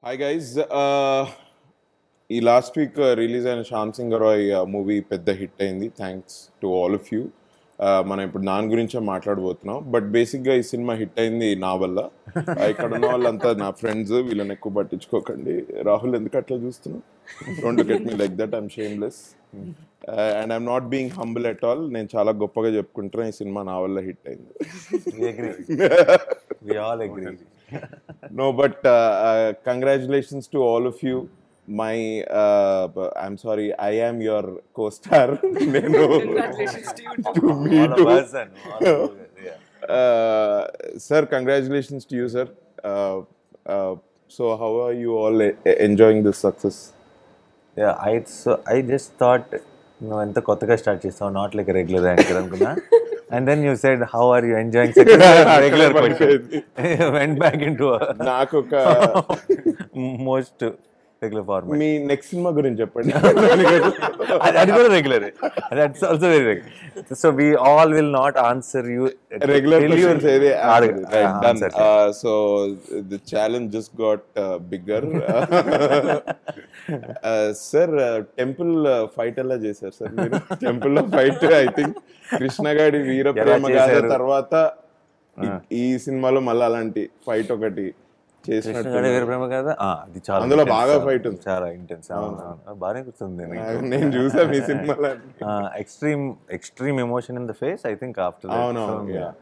Hi guys ఈ last week release అయిన Shyam Singh Roy movie పెద్ద హిట్ అయింది thanks to all of you మనం ఇప్పుడు దాని గురించే మాట్లాడబోతున్నాం బట్ బేసిక్గా ఈ సినిమా హిట్ అయింది నా వల్ల Uh, ఇక్కడ ఉన్న వాళ్ళంతా నా ఫ్రెండ్స్ వీళ్ళని ఎక్కువ పట్టించుకోకండి రాహుల్ ఎందుకు అట్లా చూస్తున్నావు don't get me like that I'm shameless and I'm not being humble at all నేను చాలా గొప్పగా చెప్పుకుంటున్నా ఈ సినిమా నా వల్ల హిట్ అయింది We agree. we all agree. no but uh, uh, congratulations to all of you my uh, b- i'm sorry i am your co-star Nenu. Congratulations to you. to me all too. of us and all of us, yeah. Uh, sir congratulations to you sir uh, uh, so how are you all e- enjoying this success Yeah, I so I just thought నువ్వు ఎంత కొత్తగా start చేస్తావు not like regular anchor అనుకున్నా and then you said how are you enjoying regular went back in to నాకు ఒక most regular format మీ next సినిమా గురించి చెప్పండి అది కూడా regular that's also very regular so we all will not answer you regular questions ఏది అడగ- right, done. answer. Uh, so the challenge just got uh, bigger. Sir temple fight ఎలా చేశారు సార్ మీరు టెంపుల్ లో fight I think Krishna Gaadi Veera ఎలా ప్రేమ గాథ చేశారు? తర్వాత ఈ- ఈ సినిమాలో మళ్ళీ అలాంటి ఫైట్ ఒకటి చేసినట్టు కృష్ణగాడి వీర ప్రేమ కదా ఆ, అది చాలా అందులో intense, బాగా చాలా- fight ఉంది. చాలా ఇంటెన్స్ బాగానే గుర్తుంది నేను చూసా మీ సినిమాలో extreme extreme emotion in the face I think after అవునవును, yeah.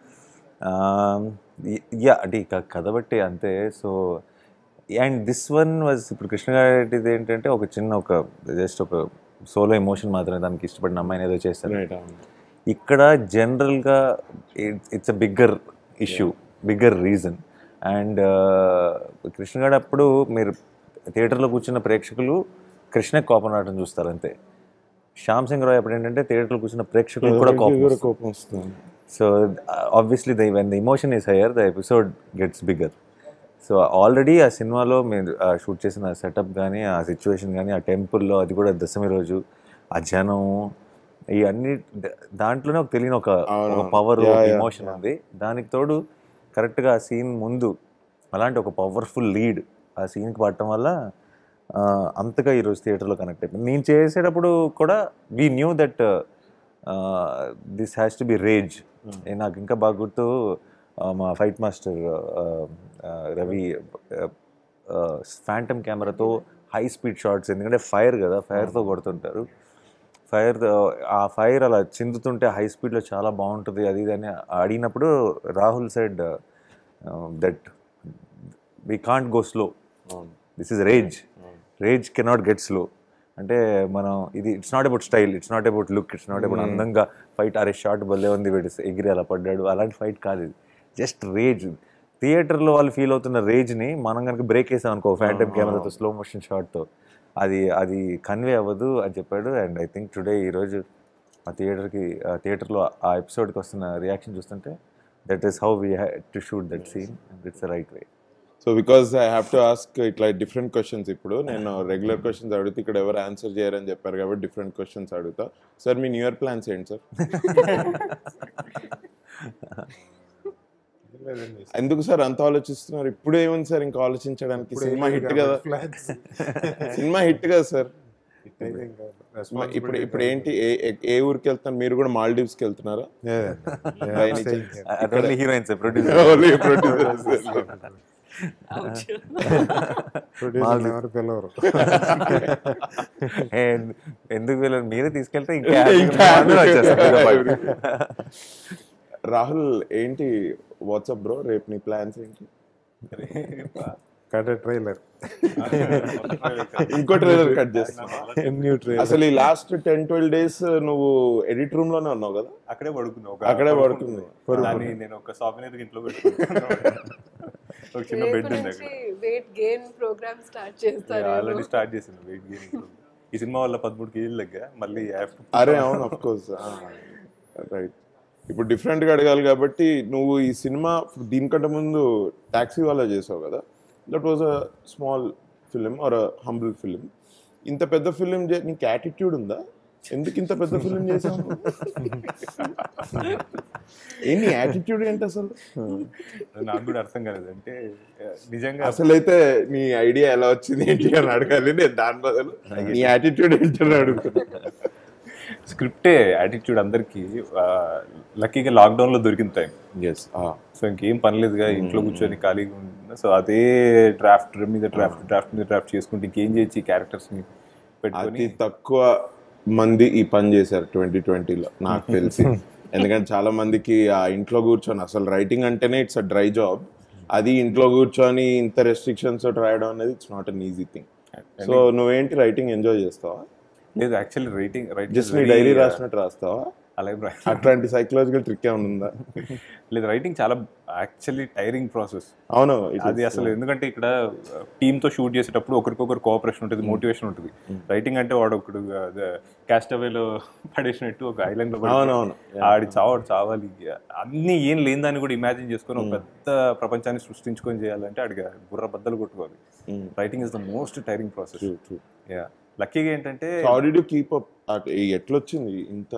యా అంటే ఇక కథ బట్టి అంతే so and this one was ఇప్పుడు కృష్ణ గారిది ఏంటంటే ఒక చిన్న ఒక జస్ట్ ఒక సోలో ఎమోషన్ మాత్రమే దానికి ఇష్టపడిన అమ్మాయిని ఏదో చేస్తారు రైట్ ఇక్కడ జనరల్గా it's a bigger issue bigger reason and కృష్ణగాడు అప్పుడు మీరు థియేటర్లో కూర్చున్న ప్రేక్షకులు కృష్ణ కోపం రావడం చూస్తారు అంతే శ్యామ్ సింగ్ రాయ్ అప్పుడు ఏంటంటే థియేటర్లో కూర్చున్న ప్రేక్షకులు కూడా కోపం వస్తుంది. కోపం వస్తుంది so obviously the when the emotion is higher the episode gets bigger so already ఆ సినిమాలో మీరు షూట్ చేసిన సెటప్ కానీ ఆ సిచ్యువేషన్ కానీ ఆ టెంపుల్లో అది కూడా దశమి రోజు ఆ జనం ఇవన్నీ ద- దాంట్లోనే ఒక తెలియని ఒక ఒక పవర్ Yeah, yeah, ఎమోషన్ ఉంది దానికి తోడు కరెక్ట్గా ఆ సీన్ ముందు అలాంటి ఒక పవర్ఫుల్ లీడ్ ఆ సీన్కి పడటం వల్ల ఆ, అంతగా ఈరోజు థియేటర్లో కనెక్ట్ అయిపోయింది నేను చేసేటప్పుడు కూడా we knew that this has to be rage నాకు ఇంకా బాగా గుర్తు ఆ, మా ఫైట్ మాస్టర్ రవి ఫ్యాంటమ్ కెమెరాతో హై స్పీడ్ షాట్స్ ఎందుకంటే ఫైర్ కదా ఫైర్తో కొడుతుంటారు ఫైర్ ఆ ఫైర్ అలా చిందుతుంటే హై స్పీడ్లో చాలా బాగుంటుంది అది ఇది అని అడిగినప్పుడు Rahul side that we can't go slow this is rage rage cannot get slow అంటే మనం ఇది it's not about style it's not about look it's not about అందంగా ఫైట్ అరే షార్ట్ భలే ఉంది వీడు ఎగిరి అలా పడ్డాడు అలాంటి ఫైట్ కాదు ఇది జస్ట్ రేజ్ థియేటర్లో వాళ్ళు ఫీల్ అవుతున్న రేజ్ని మనం కనుక బ్రేక్ వేసాం అనుకో ఫ్యాంటమ్ కెమెరాతో స్లో మోషన్ షాట్తో అది అది కన్వే అవ్వదు అని చెప్పాడు అండ్ ఐ థింక్ టుడే ఈరోజు ఆ థియేటర్కి ఆ థియేటర్లో ఆ ఎపిసోడ్కి వస్తున్న రియాక్షన్ చూస్తుంటే that is how we had to shoot that scene and it's right way so because I have to ask ఇట్లా డిఫరెంట్ క్వశ్చన్స్ ఇప్పుడు నేను రెగ్యులర్ క్వశ్చన్స్ అడిగితే ఇక్కడ ఎవరు ఆన్సర్ చేయరని చెప్పారు కాబట్టి డిఫరెంట్ క్వశ్చన్స్ అడుగుతా సార్ మీ న్యూ ఇయర్ ప్లాన్స్ ఏంటి సార్ ఎందుకు సార్ అంత ఆలోచిస్తున్నారు ఇప్పుడు ఏముంది సార్ ఇంకా ఆలోచించడానికి సినిమా హిట్ కదా సినిమా హిట్ కదా సార్ ఇప్పుడు ఇప్పుడు ఏంటి ఏ ఏ- ఏ ఊరికి వెళ్తున్నారు మీరు కూడా మాల్డీవ్స్ కి వెళ్తున్నారా By any chance? అది only heroines producer Only producers. Ouch. Producer ఎవరు పిలవరు ఎందుకు వీళ్ళని మీరే తీసుకెళ్తే ఇంకా ఇంకా అందరూ వచ్చేస్తారు మీతో పాటు. రాహుల్ ఏంటి వాట్సాప్ బ్రో రేపు నీ ప్లాన్స్ ఏంటి కట్ ట్రైలర్ ఇంకో ట్రైలర్ కట్ చేస్తా న్యూ ట్రైలర్ అసలు ఈ లాస్ట్ టెన్ ట్వెల్వ్ డేస్ నువ్వు ఎడిట్ రూమ్ లోనే ఉన్నావు కదా అక్కడే పడుకున్నా ఒక అక్కడే పడుకుంది దాన్ని నేను ఒక సాఫ్ట్వేర్ ఇంట్లో పెట్టుకున్నాను ఒక చిన్న రేపు బెడ్ ఉంది నుంచి అక్కడ వెయిట్ గెయిన్ ప్రోగ్రామ్ స్టార్ట్ చేస్తారు ఆల్రెడీ స్టార్ట్ చేసింది వెయిట్ గెయిన్ ఈ సినిమా వల్ల పదమూడు కేజీలు తగ్గా మళ్ళీ యాప్ అరే అవును అఫ్ కోర్స్ రైట్ ఇప్పుడు different గా అడగాలి కాబట్టి నువ్వు ఈ సినిమా దీనికంటే ముందు టాక్సీ వాళ్ళ చేసావు కదా that was a small film or a humble film ఇంత పెద్ద ఫిలిం నీకు యాటిట్యూడ్ ఉందా ఎందుకు ఇంత పెద్ద ఫిల్మ్ చేసావు ఏంటి యాటిట్యూడ్ ఏంటి అసలు నాకు కూడా అర్థం కాలేదు అంటే నిజంగా అసలైతే నీ ఐడియా ఎలా వచ్చింది ఏంటి అని అడగాలి నేను దాని బదులు నీ యాటిట్యూడ్ ఏంటి అని అడుగుతున్నా స్క్రిప్టే యాటిట్యూడ్ అందరికి లక్కీగా లాక్డౌన్ లో దొరికింది టైం ఎస్ సో ఇంకేం పనిలేదుగా ఇంట్లో కూర్చొని ఖాళీగా ఉంటున్నా సో అదే డ్రాఫ్ట్ మీద డ్రాఫ్ట్ డ్రాఫ్ట్ మీద డ్రాఫ్ట్ చేసుకుంటే ఇంకేం చేయొచ్చు ఈ క్యారెక్టర్స్ ని పెట్టుకొని అతి తక్కువ మంది ఈ పని చేశారు ట్వంటీ ట్వంటీలో నాకు తెలిసి ఎందుకంటే చాలా మందికి ఆ ఇంట్లో కూర్చొని అసలు రైటింగ్ అంటేనే ఇట్స్ అ డ్రై జాబ్ అది ఇంట్లో కూర్చొని ఇంత రెస్ట్రిక్షన్స్ రాయడం అనేది it's not an easy thing so నువ్వేంటి రైటింగ్ ఎంజాయ్ చేస్తావా లేదు యాక్చువల్లీ రైటింగ్ జస్ట్ నీ డైరీ రాసినట్టు రాస్తావా అలాగే bro. అట్లాంటి సైకలాజికల్ ట్రిక్ ఏమైనా ఉందా లేదు రైటింగ్ చాలా యాక్చువల్లీ టైరింగ్ ప్రాసెస్ అవును it అది is. అసలు ఎందుకంటే ఇక్కడ టీమ్ తో షూట్ చేసేటప్పుడు ఒకరికొకరు కోఆపరేషన్ ఉంటుంది మోటివేషన్ ఉంటుంది రైటింగ్ అంటే వాడు ఒకడు క్యాస్ట్ అవేలో పడేసినట్టు ఒక ఐలాండ్ లో పడేసినట్టు అవునవును. ఆడి చావాడు చావాలి అన్ని ఏం లేని దాన్ని కూడా ఇమాజిన్ చేసుకొని ఒక పెద్ద ప్రపంచాన్ని సృష్టించుకొని చేయాలంటే ఆడికి బుర్ర బద్దలు కొట్టుకోవాలి writing is the most tiring process True, true. Yeah లక్కీగా ఏంటంటే how did you keep up ఎట్లొచ్చింది ఇంత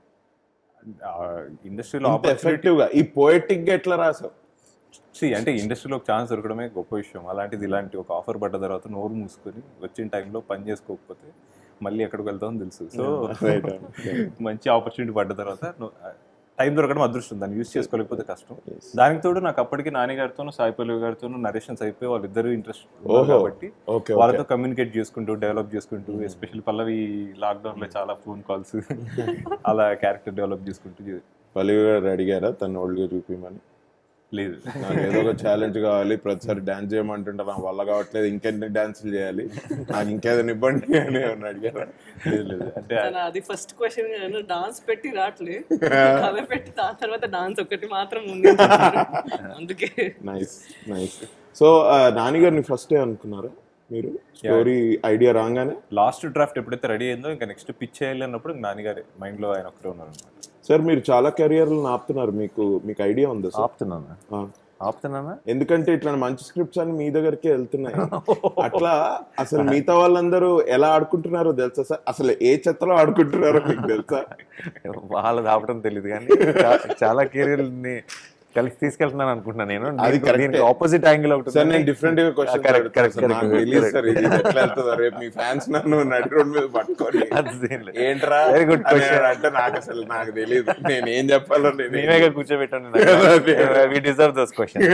ఇండస్ట్రీలో ఇంత ఎఫెక్టివ్ గా ఈ పోయిటిక్ గా ఎట్లా రాసావు సి అంటే ఇండస్ట్రీలో ఒక ఛాన్స్ దొరకడమే గొప్ప విషయం అలాంటిది ఇలాంటి ఒక ఆఫర్ పడ్డ తర్వాత నోరు మూసుకొని వచ్చిన టైంలో పని చేసుకోకపోతే మళ్ళీ ఎక్కడికి వెళ్తామని తెలుసు సో right. మంచి ఆపర్చునిటీ పడ్డ తర్వాత టైం దొరకడం అదృష్టం దాన్ని యూస్ చేసుకోలేకపోతే కష్టం దానికి తోడు నాకు అప్పటికి నాని గారితోనూ సాయి పల్లవి గారితోనూ నరేషన్స్ అయిపోయి వాళ్ళిద్దరు ఇంట్రెస్ట్ ఓహో. కాబట్టి ఓకే వాళ్ళతో కమ్యూనికేట్ చేసుకుంటూ డెవలప్ చేసుకుంటూ ఎస్పెషల్లీ పల్లవి లాక్డౌన్ లో చాలా ఫోన్ కాల్స్ అలా క్యారెక్టర్ డెవలప్ చేసుకుంటూ పల్లవి గారు అడిగారా తన ఓల్డ్ గా చూపిమని లేదు నాకు ఏదో ఒక ఛాలెంజ్ కావాలి ప్రతిసారి డాన్స్ చేయమంటుంటే నా వల్ల కావట్లేదు ఇంకెన్ని డాన్సులు చేయాలి నాకు ఇంకేదైనా ఇబ్బంది అని ఏమన్నా అడిగారా లేదు లేదు అంటే తన అది ఫస్ట్ క్వశ్చన్ డాన్స్ పెట్టి రావట్లే కథ పెట్టి దాని తర్వాత డాన్స్ ఒకటి మాత్రం ఉంది అందుకే నైస్ నైస్ సో నాన్నగారిని ఫస్ట్ అనుకున్నారా మీరు స్టోరీ ఐడియా రాగానే లాస్ట్ డ్రాఫ్ట్ ఎప్పుడైతే రెడీ అయిందో ఇంకా నెక్స్ట్ పిచ్ చేయాలి అన్నప్పుడు నాన్నగారే మైండ్ లో ఆయన ఒక్కరే ఉన్నారు అనమాట సార్ మీరు చాలా కెరియర్లు ఆపుతున్నారు మీకు మీకు ఐడియా ఉందా సార్ ఆపుతున్నానా ఆ. ఆపుతున్నానా ఎందుకంటే ఇట్లా మంచి స్క్రిప్ట్స్ అని మీ దగ్గరికి వెళ్తున్నాయి అట్లా అసలు మిగతా వాళ్ళందరూ ఎలా ఆడుకుంటున్నారో తెలుసా సార్ అసలు ఏ చెత్తలో ఆడుకుంటున్నారో మీకు తెలుసా వాళ్ళది ఆపడం తెలియదు కానీ చా- చాలా కెరీర్ని కలిసి తీసుకెళ్తున్నాను అనుకుంటున్నాను నేను అది దీనికి- correct. దీనికి ఆపోజిట్ యాంగిల్ ఒకటి సార్ ఉంది. నేను డిఫరెంట్ గా క్వశ్చన్ correct, correct, correct, నాకు correct, తెలియదు correct. సార్ ఇది ఎట్లా వెళ్తుందో రేపు మీ ఫ్యాన్స్ నన్ను నడి రోడ్ మీద పట్టుకొని అది ఏం లేదు. ఏంట్రా Very good అని question. అంటే నాకు అసలు నాకు తెలియదు నేను ఏం చెప్పాలో నేను మేమేగా కూర్చోబెట్టండి we deserve those question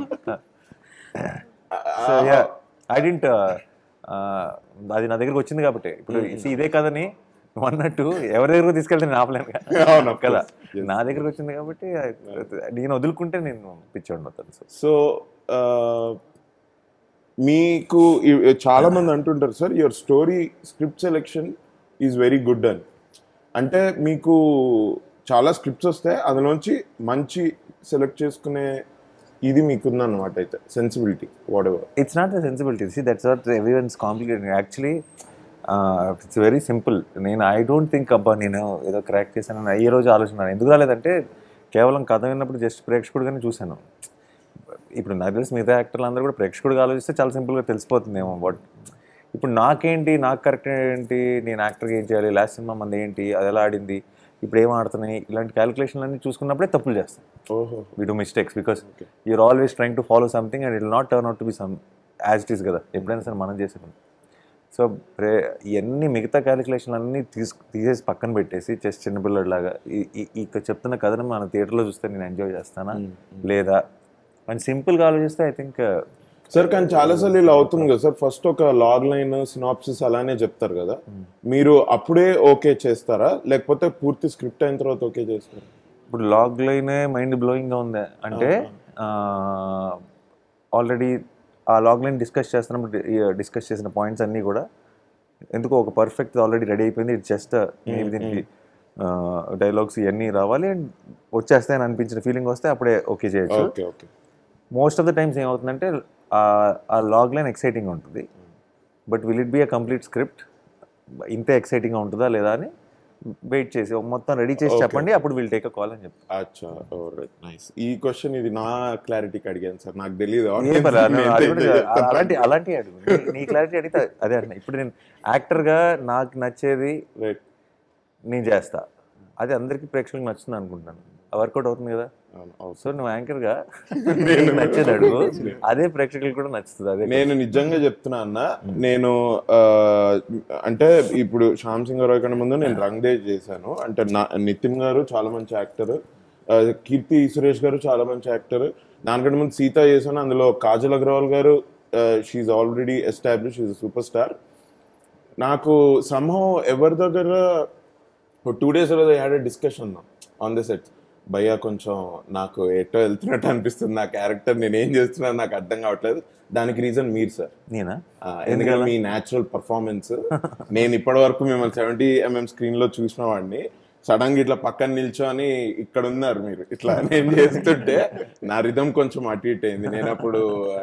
so yeah I didn't అది నా దగ్గరకు వచ్చింది కాబట్టి ఇప్పుడు see, ఇదే కథని నువ్వు అన్నట్టు ఎవరి దగ్గరకు తీసుకెళ్తే నేను ఆపలేను కదా. అవును, of కదా course. Yes. నా దగ్గరకు వచ్చింది కాబట్టి I- నేను వదులుకుంటే నేను పిచ్చోడు అవుతాను సో సో ఆ, మీకు ఇ- చాలా మంది అంటుంటారు sir your story script selection is very good అని అంటే మీకు చాలా స్క్రిప్ట్స్ వస్తాయి అందులోంచి మంచి సెలెక్ట్ చేసుకునే ఇది మీకుందన్నమాట అయితే sensibility whatever it's not the sensibility see that's what everyone's complicated actually it's very simple నేను ఐ డోంట్ థింక్ అబ్బా నేను ఏదో క్రాక్ చేశాను ఈ రోజు ఆలోచన ఎందుకు రాలేదంటే కేవలం కథ విన్నప్పుడు జస్ట్ ప్రేక్షకుడుగానే చూశాను ఇప్పుడు నాకు తెలిసి మిగతా యాక్టర్లు అందరూ కూడా ప్రేక్షకుడిగా ఆలోచిస్తే చాలా సింపుల్గా తెలిసిపోతుందేమో బట్ ఇప్పుడు నాకేంటి నాకు కరెక్ట్ ఏంటి నేను యాక్టర్గా ఏం చేయాలి లాస్ట్ సినిమా మంది ఏంటి అది ఎలా ఆడింది ఇప్పుడు ఏం ఆడుతున్నాయి ఇలాంటి క్యాలిక్యులేషన్లు అన్నీ చూసుకున్నప్పుడే తప్పులు చేస్తాను ఓహో we do mistakes because you're always trying to follow something and it not turn out to be some as it is కదా ఎప్పుడైనా సరే మనం చేసే పని సో రే ఇవన్నీ మిగతా క్యాలిక్యులేషన్లు అన్నీ తీసు తీసేసి పక్కన పెట్టేసి జస్ట్ చిన్నపిల్లడిలాగా ఈ- ఈ- ఈ చెప్తున్న కథను మన థియేటర్లో చూస్తే నేను ఎంజాయ్ చేస్తానా లేదా అని సింపుల్గా ఆలోచిస్తే ఐ థింక్ సార్ కానీ చాలాసార్లు ఇలా అవుతుంది కదా సార్ ఫస్ట్ ఒక లాగ్ లైన్ సినాప్సిస్ అలానే చెప్తారు కదా మీరు అప్పుడే ఓకే చేస్తారా లేకపోతే పూర్తి స్క్రిప్ట్ అయిన తర్వాత ఓకే చేస్తారా ఇప్పుడు లాగ్ లైనే మైండ్ బ్లోయింగ్గా ఉంది అంటే ఆల్రెడీ ఆ లాగ్ లైన్ డిస్కస్ చేస్తున్నప్పుడు డిస్కస్ చేసిన పాయింట్స్ అన్నీ కూడా ఎందుకో ఒక పర్ఫెక్ట్ ఆల్రెడీ రెడీ అయిపోయింది ఇట్ జస్ట్ మేబీ దీనికి డైలాగ్స్ ఇవన్నీ రావాలి అండ్ వచ్చేస్తాయని అనిపించిన ఫీలింగ్ వస్తే అప్పుడే ఓకే చేయొచ్చు okay okay most of the times ఏమవుతుందంటే ఆ- ఆ లాగ్ లైన్ ఎక్సైటింగ్ ఉంటుంది but will it be a complete script ఇంతే ఎక్సైటింగ్గా ఉంటుందా లేదా అని వెయిట్ చేసి మొత్తం రెడీ చేసి Okay. చెప్పండి అప్పుడు విల్ టేక్ అ కాల్ అని చెప్తాను అచ్చా నైస్ ఈ క్వశ్చన్ ఇది నా క్లారిటీకి అడిగాను సార్ నాకు తెలియదు ఏ పర్లేదు, అలా- అది కూడా అలాంటి అలాంటి అడుగు నీ- నీ క్లారిటీ అడిగితే అదే అంటున్నా ఇప్పుడు నేను యాక్టర్గా నాకు నచ్చేది రైట్ నేను చేస్తా అది అందరికీ ప్రేక్షకులకు నచ్చుతుంది అనుకుంటున్నాను వర్కౌట్ అవుతుంది కదా సో నువ్వు యాంకర్గా నేను నచ్చేది అడుగు అదే ప్రేక్షకులకు కూడా నచ్చుతుంది అదే నేను నిజంగా చెప్తున్నా అన్న నేను ఆ, అంటే ఇప్పుడు శ్యామ్ సింగ్ రాయ్ కన్నా ముందు నేను రంగ్ డే చేశాను అంటే నా నితిన్ గారు చాలా మంచి యాక్టర్ కీర్తి సురేష్ గారు చాలా మంచి యాక్టర్ దానికంటే ముందు సీత చేశాను అందులో కాజల్ అగర్వాల్ గారు she already establish is super star నాకు సంహం ఎవరి దగ్గర two days had discussion on the set భయ్యా కొంచెం నాకు ఎటో వెళ్తున్నట్టు అనిపిస్తుంది నా క్యారెక్టర్ నేను ఏం చేస్తున్నాను నాకు అర్థం కావట్లేదు దానికి రీజన్ మీరు సార్ నేనా ఆ, ఎందుకంటే మీ న్యాచురల్ పర్ఫార్మెన్స్ నేను ఇప్పటి వరకు మిమ్మల్ని సెవెంటీ ఎంఎం స్క్రీన్ లో చూసిన వాడిని సడన్ గా ఇట్లా పక్కన నిల్చొని ఇక్కడ ఉన్నారు మీరు ఇట్లా నేను చేస్తుంటే నా రిధం కొంచెం అటు ఇటు అయింది నేను అప్పుడు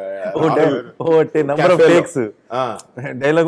ఓ నెంబర్ ఆఫ్ టేక్స్ డైలాగ్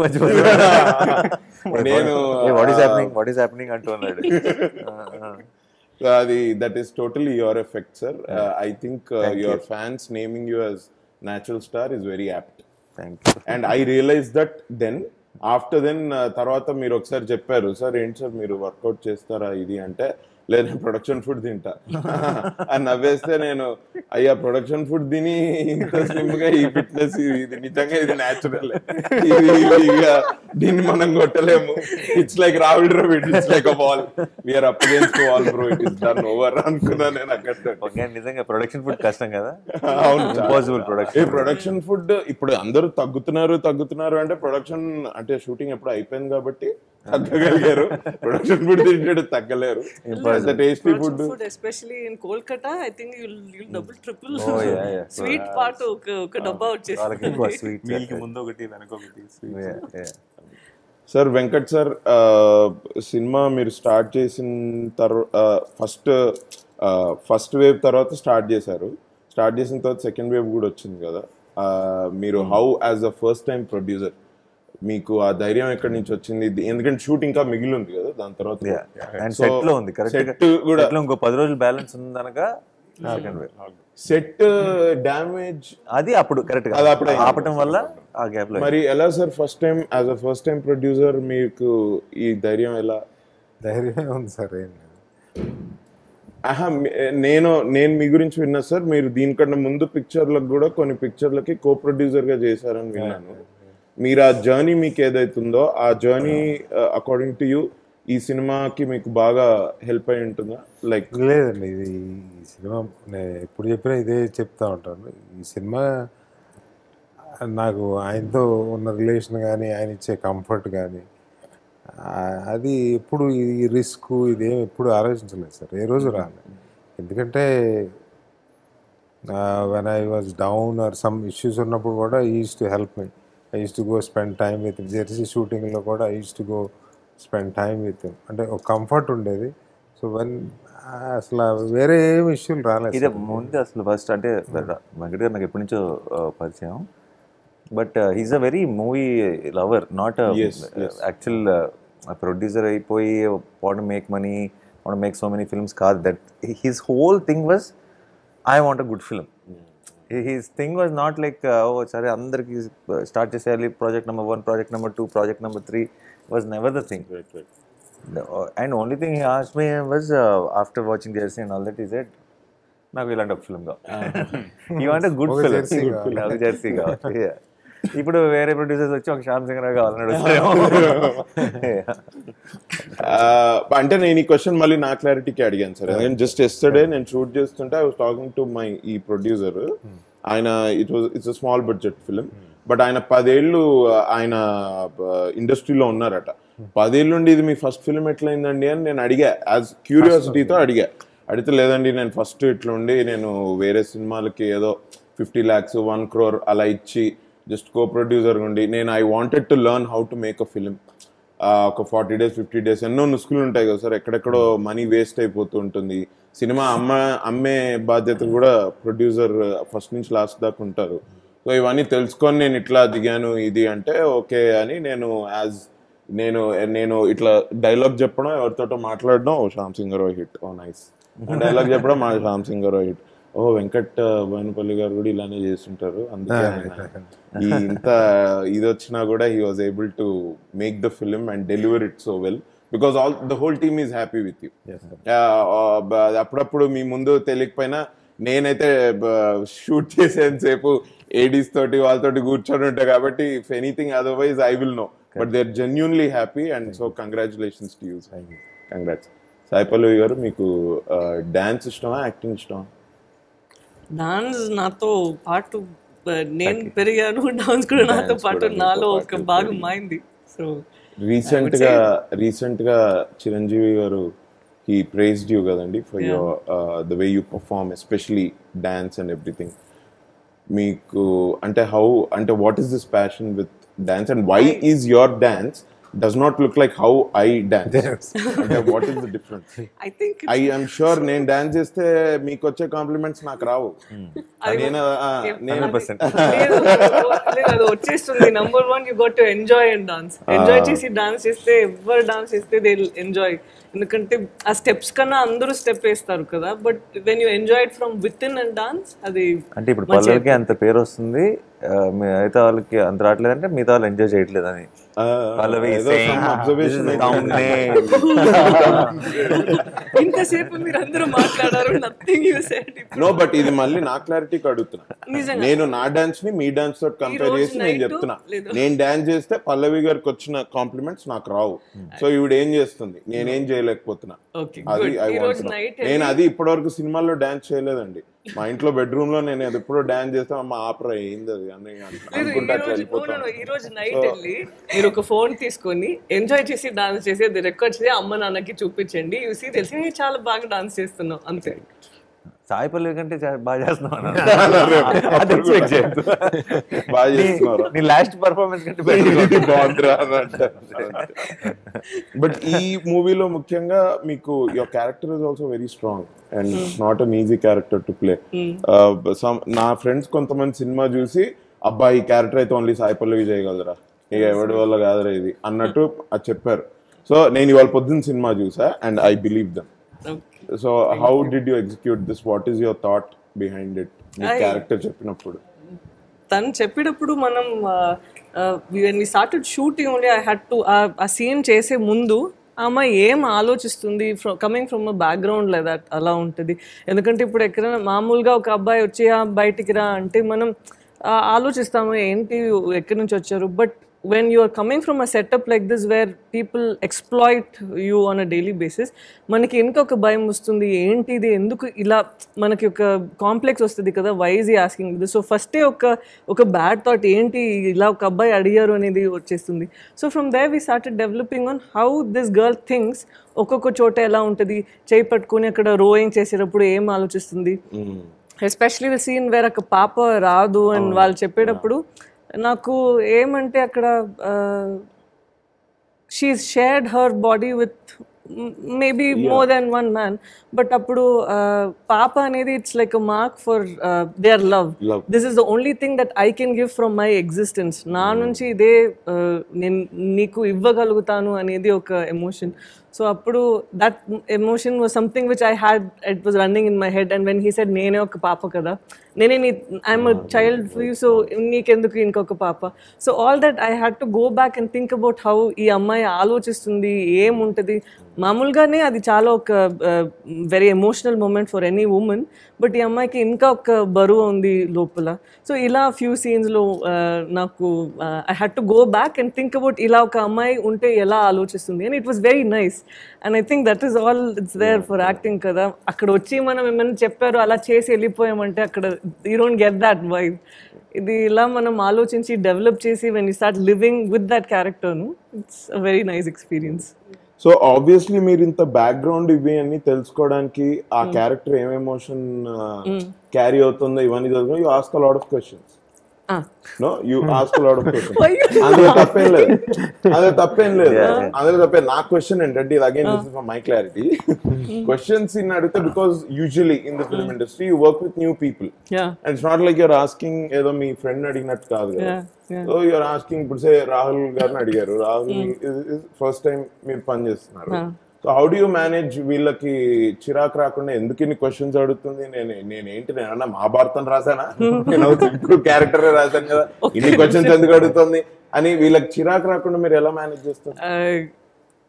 నేను what is happening what is happening అంటూ ఉన్నాడు So అది that is totally your effect sir I think your fans naming you as natural star is very apt thank you and I realize that then after then తర్వాత మీరు ఒకసారి చెప్పారు sir ఏంటి sir మీరు work out చేస్తారా ఇది అంటే లేదు నేను ప్రొడక్షన్ ఫుడ్ తింటా అని నవ్వేస్తే నేను అయ్యా ప్రొడక్షన్ ఫుడ్ తిని ఇంత స్లిమ్ గా ఈ ఫిట్నెస్ ఇది నిజంగా ఇది న్యాచురల్ ఇది ఇది ఇక దీన్ని మనం కొట్టలేము it's like Rahul Dravid it's like a ball we're up against wall bro it is done over అనుకున్నా నేను అక్కడ నిజంగా ప్రొడక్షన్ ఫుడ్ కష్టం కదా అవును ఇంపాసిబుల్ ఈ ప్రొడక్షన్ ప్రొడక్షన్ ఫుడ్ ఇప్పుడు అందరూ తగ్గుతున్నారు తగ్గుతున్నారు అంటే ప్రొడక్షన్ అంటే షూటింగ్ ఎప్పుడు అయిపోయింది కాబట్టి తగ్గగలిగారు ప్రొడక్షన్ ఫుడ్ తింటాడు తగ్గలేరు tasty food food especially in Kolkata I think you double triple Oh, yeah, yeah. Sweet part ఒక ఒక డబ్బా వాళ్ళకి ఎక్కువ వచ్చేసి స్వీట్ మీల్కి ముందు ఒకటి వెనక ఒకటి సార్ వెంకట్ సార్ ఆ, సినిమా మీరు స్టార్ట్ చేసిన తర్వాత ఫస్ట్ ఫస్ట్ వేవ్ తర్వాత స్టార్ట్ చేశారు స్టార్ట్ చేసిన తర్వాత సెకండ్ వేవ్ కూడా వచ్చింది కదా ఆ, మీరు how as a first time producer మీకు ఆ ధైర్యం ఎక్కడి నుంచి వచ్చింది ఇది- ఎందుకంటే షూట్ ఇంకా మిగిలి ఉంది కదా దాని తర్వాత అండ్ So, సెట్ లో ఉంది కరెక్ట్ set కూడా సెట్ లో ఇంకో పది రోజులు బ్యాలెన్స్ ఉందనగా సెకండ్ వేవ్ సెట్ డ్యామేజ్ అది అప్పుడు కరెక్ట్ గా అది అప్పుడు అయింది. ఆపటం వల్ల ఆ గ్యాప్ లో మరి ఎలా sir first time as a first time producer మీకు ఈ ధైర్యం ఎలా ధైర్యమే ఉంది సార్ ఏం లేదు ఆహా మీ- నేను నేను మీ గురించి విన్నా సార్ మీరు దీనికన్నా ముందు పిక్చర్లకు కూడా కొన్ని పిక్చర్లకి కో ప్రొడ్యూసర్ గా చేశారని విన్నాను మీరు ఆ జర్నీ మీకు ఏదైతుందో ఆ జర్నీ అకార్డింగ్ టు యూ ఈ సినిమాకి మీకు బాగా హెల్ప్ అయి ఉంటుందా లైక్ లేదండి ఇది ఈ సినిమా నేను ఎప్పుడు చెప్పినా ఇదే చెప్తా ఉంటాను ఈ సినిమా నాకు ఆయనతో ఉన్న రిలేషన్ కానీ ఆయన ఇచ్చే కంఫర్ట్ కానీ అది ఎప్పుడు ఈ రిస్క్ ఇదేం ఎప్పుడు ఆలోచించలేదు సార్ ఏ రోజు రాలేదు ఎందుకంటే when I was down or some issues ఉన్నప్పుడు కూడా ఈ use to help me I use to go spend time with Jersey షూటింగ్లో కూడా I use to go spend time with అంటే ఒక కంఫర్ట్ ఉండేది సో వెన్ అసలు వేరే ఏం ఇష్యూలు రాలేదు ఇదే ముందు అసలు ఫస్ట్ అంటే వెంకట గారు నాకు ఎప్పటి నుంచో ఆ, పరిచయం but he's a very movie lover not Yes, yes. Actual producer అయిపోయి want make money want make so many films కాదు that his whole thing was I want a good film his thing was not like ఓ సరే అందరికి start చేసేయాలి project number one project number two project number three was never the thing and only thing as me was after watching Jersey and all that is at నాకు ఇలాంటి ఒక film కావాలి ఈ అంటే గుడ్ ఒక ఫిల్మ్ jersey కావాలి. ఒక జెర్సీ కావాలి Yeah. ఇప్పుడు వేరే ప్రొడ్యూసర్స్ వచ్చి ఒక శ్యామ్ సింగ్ రావు కావాలని అడుగుతారేమో అంటే నేను ఈ క్వశ్చన్ మళ్ళీ నా క్లారిటీకి అడిగాను సార్ ఎందుకంటే జస్ట్ ఎస్టర్డే నేను షూట్ చేస్తుంటే I was talking to my ఈ ప్రొడ్యూసర్ ఆయన it was it's a small budget film but ఆయన పదేళ్ళు ఆయన ఇండస్ట్రీలో ఉన్నారట పదేళ్ళ నుండి ఇది మీ ఫస్ట్ ఫిలిం ఎట్లయిందండి అని నేను అడిగా యాజ్ క్యూరియాసిటీతో అడిగా అడిగితే లేదండి నేను ఫస్ట్ ఇట్లా ఉండి నేను వేరే సినిమాలకి ఏదో ఫిఫ్టీ ల్యాక్స్ వన్ క్రోర్ అలా ఇచ్చి జస్ట్ కో ప్రొడ్యూసర్ ఉండి నేను I wanted to learn how to make a film ఒక ఫార్టీ డేస్ ఫిఫ్టీ డేస్ ఎన్నో నుసుకులు ఉంటాయి కదా సార్ ఎక్కడెక్కడో మనీ వేస్ట్ అయిపోతూ ఉంటుంది సినిమా అమ్మ అమ్మే బాధ్యత కూడా ప్రొడ్యూసర్ ఫస్ట్ నుంచి లాస్ట్ దాకా ఉంటారు సో ఇవన్నీ తెలుసుకొని నేను ఇట్లా దిగాను ఇది అంటే ఓకే అని నేను యాజ్ నేను నేను ఇట్లా డైలాగ్ చెప్పడం ఎవరితోటో మాట్లాడడం ఓ శ్యామ్ సింగ్ రాయ్ హిట్ ఓ నైస్ డైలాగ్ చెప్పడం మా శ్యామ్ సింగ్ రాయ్ హిట్ ఓ వెంకట్ బోయినపల్లి గారు కూడా ఇలానే చేస్తుంటారు అందుకే ఆయన ఈ ఇంత ఇది వచ్చినా కూడా he was able to make the film and deliver it so well because all the whole team is happy with you అప్పుడప్పుడు మీ ముందు తెలియకపోయినా నేనైతే షూట్ చేసేంతసేపు ఏడీస్ తోటి వాళ్ళతోటి కూర్చొని ఉంటా కాబట్టి if anything otherwise I will know but they are genuinely happy and so congratulations to you congrats Sai Pallavi గారు మీకు డాన్స్ ఇష్టమా యాక్టింగ్ ఇష్టమా డాన్స్ నాతో పాటు ఆ, నేను పెరిగాను డాన్స్ కూడా నాతో పాటు నాలో ఒక భాగం అయింది సో రీసెంట్ గా రీసెంట్ గా చిరంజీవి గారు హీ ప్రైజ్డ్ యూ కదండి for your the way you perform especially dance and everything మీకు అంటే హౌ అంటే what is this passion with dance and why is your dance does not look like how I dance అంటే what is the difference I think I I'm sure నేను dance చేస్తే మీకు వచ్చే compliments నాకు రావు నేను ఆ, నేను లేదు లేదు, అది వచ్చేస్తుంది number one you got to enjoy and dance enjoy చేసి డాన్స్ చేస్తే ఎవరు డాన్స్ చేస్తే దే ఎంజాయ్ ఎందుకంటే ఆ స్టెప్స్ కన్నా అందరూ స్టెప్ వేస్తారు కదా but when you enjoy it from within and dance అది అంటే ఇప్పుడు పల్లవికి అంత పేరు వస్తుంది ఆ, మిగతా వాళ్ళకి అంత రావట్లేదు అంటే మిగతా వాళ్ళు ఎంజాయ్ చేయట్లేదు అని ఆ, పల్లవి ఏదో saying, some observation "This is అయితే thumbnail." ఇంతసేపు మీరు అందరూ మాట్లాడారు nothing you said no but ఇది మళ్ళీ నా క్లారిటీకి అడుగుతున్నా నిజంగా. నేను నా డాన్స్ ని మీ డాన్స్ తోటి కంపేర్ రోజు చేసి నేను night చెప్తున్నా లేదు. నేను డాన్స్ చేస్తే పల్లవి గారికి వచ్చిన కాంప్లిమెంట్స్ నాకు రావు సో ఈవిడ ఏం చేస్తుంది నేనేం చేయలేకపోతున్నా ఓకే అది గుడ్ I ఈ want రోజు to know. నైట్ నేను అది ఇప్పటివరకు సినిమాల్లో డాన్స్ చేయలేదండి మా ఇంట్లో బెడ్రూమ్ లో నేను అది ఎప్పుడో డాన్స్ చేస్తే అమ్మ ఆపరా ఏంది అది అని లేదు, అనుకుంటా ఈ అట్లా రోజు- no, no, వెళ్ళిపోతాను no, ఈ రోజు నైట్ వెళ్ళి మీరు ఒక ఫోన్ తీసుకొని ఎంజాయ్ చేసి డాన్స్ చేసి అది రికార్డ్ చేసి అమ్మ నాన్నకి చూపించండి చూసి తెలిసి "ఏ, చాలా బాగా డాన్స్ చేస్తున్నావు అంతే సాయి పల్లవి కంటే చా- బాగా చేస్తున్నావు అన్న. అప్పుడు అది expect చేయొద్దు. బాగా చేస్తున్నారు నీ లాస్ట్ పర్ఫార్మెన్స్ కంటే better గా ఉంది. బాగుందిరా బట్ ఈ మూవీలో ముఖ్యంగా మీకు your character is also very strong and not an easy character to play నా ఫ్రెండ్స్ కొంతమంది సినిమా చూసి అబ్బా ఈ క్యారెక్టర్ అయితే ఓన్లీ సాయి పల్లవి చేయగలరా ఇక ఎవరి వల్ల కాదురా ఇది అన్నట్టు అది చెప్పారు సో నేను ఇవాళ పొద్దున్న సినిమా చూసా and I believe them so how did you execute this what is your thought behind it మీ క్యారెక్టర్ చెప్పినప్పుడు తను చెప్పేటప్పుడు మనం when we started shooting only I had to ఆ సీన్ చేసే ముందు ఆ అమ్మాయి ఏం ఆలోచిస్తుంది కమింగ్ ఫ్రమ్ అ బ్యాక్గ్రౌండ్ లేదా అలా ఉంటుంది ఎందుకంటే ఇప్పుడు ఎక్కడైనా మామూలుగా ఒక అబ్బాయి వచ్చి "ఆ, బయటికి రా అంటే మనం ఆ, ఆలోచిస్తాము ఏంటి ఎక్కడి నుంచి వచ్చారు but when you are coming from a setup like this where people exploit you on a daily basis మనకి ఇంకొక భయం వస్తుంది ఏంటి ఇది ఎందుకు ఇలా మనకి ఒక కాంప్లెక్స్ వస్తుంది కదా వైజ్ ఆస్కింగ్ ఇది సో ఫస్టే ఒక ఒక బ్యాడ్ థాట్ ఏంటి ఇలా ఒక అబ్బాయి అడిగారు అనేది వచ్చేస్తుంది so from there we started developing on how this girl things ఒక్కొక్క చోట ఎలా ఉంటుంది చేయి పట్టుకొని అక్కడ రోయింగ్ చేసేటప్పుడు ఏం ఆలోచిస్తుంది ఎస్పెషలీ ద సీన్ వేర్ ఒక పాప రాదు అని వాళ్ళు చెప్పేటప్పుడు నాకు ఏమంటే అక్కడ she shared her body with maybe more than one man but అప్పుడు uh, పాప అనేది it's like a mark for their love Love. This is the only thing that I can give from my existence నా నుంచి ఇదే uh, నేను నీకు ఇవ్వగలుగుతాను అనేది ఒక ఎమోషన్ సో అప్పుడు that emotion was something which I had it was running in my head and when he said నేనే ఒక పాప కదా నేనే నీ I'm child for you so నీకెందుకు ఇంకొక పాప so all that I had to go back and think about how ఈ అమ్మాయి ఆలోచిస్తుంది ఏముంటుంది మామూలుగానే అది చాలా ఒక very emotional moment for any women but ఈ అమ్మాయికి ఇంకా ఒక బరువు ఉంది లోపల సో ఇలా ఫ్యూ సీన్స్లో నాకు I had to go back and think about ఇలా ఒక అమ్మాయి ఉంటే ఎలా ఆలోచిస్తుంది and it was very nice and I think that is all it's there for acting కదా అక్కడ వచ్చి మనం ఏమైనా చెప్పారు అలా చేసి వెళ్ళిపోయామంటే అక్కడ you don't get that vibe ఇది ఇలా మనం ఆలోచించి డెవలప్ చేసి when you start living with that క్యారెక్టర్ను it's a very nice experience so obviously మీరు ఇంత బ్యాక్గ్రౌండ్ ఇవి అన్ని తెలుసుకోవడానికి ఆ క్యారెక్టర్ ఏం ఎమోషన్ క్యారీ అవుతుందో ఇవన్నీ తెలుసుకుని you ask lot of questions no you ask lot of questions అందులో తప్పేం లేదు అందులో తప్పేం లేదు అందులో తప్పే నా క్వశ్చన్ ఏంటంటే ఇది again this for my clarity questions in అడిగితే because usually in the film industry you work with new people yeah and it's not like you're asking ఏదో మీ ఫ్రెండ్ అడిగినట్టు కాదు కదా Yeah, yeah. So you're asking ఇప్పుడు say Rahul గారిని అడిగారు Rahul first time మీరు పని చేస్తున్నారు so how do you manage వీళ్ళకి చిరాకు రాకుండా ఎందుకు ఇన్ని క్వశ్చన్స్ అడుగుతుంది నేను నేను ఏంటి నేను అన్నా మహాభారతం రాసానా నేను సింపుల్ క్యారెక్టర్ రాశాను కదా ఇన్ని క్వశ్చన్స్ ఎందుకు అడుగుతుంది అని వీళ్ళకి చిరాకు రాకుండా మీరు ఎలా మేనేజ్ చేస్తారు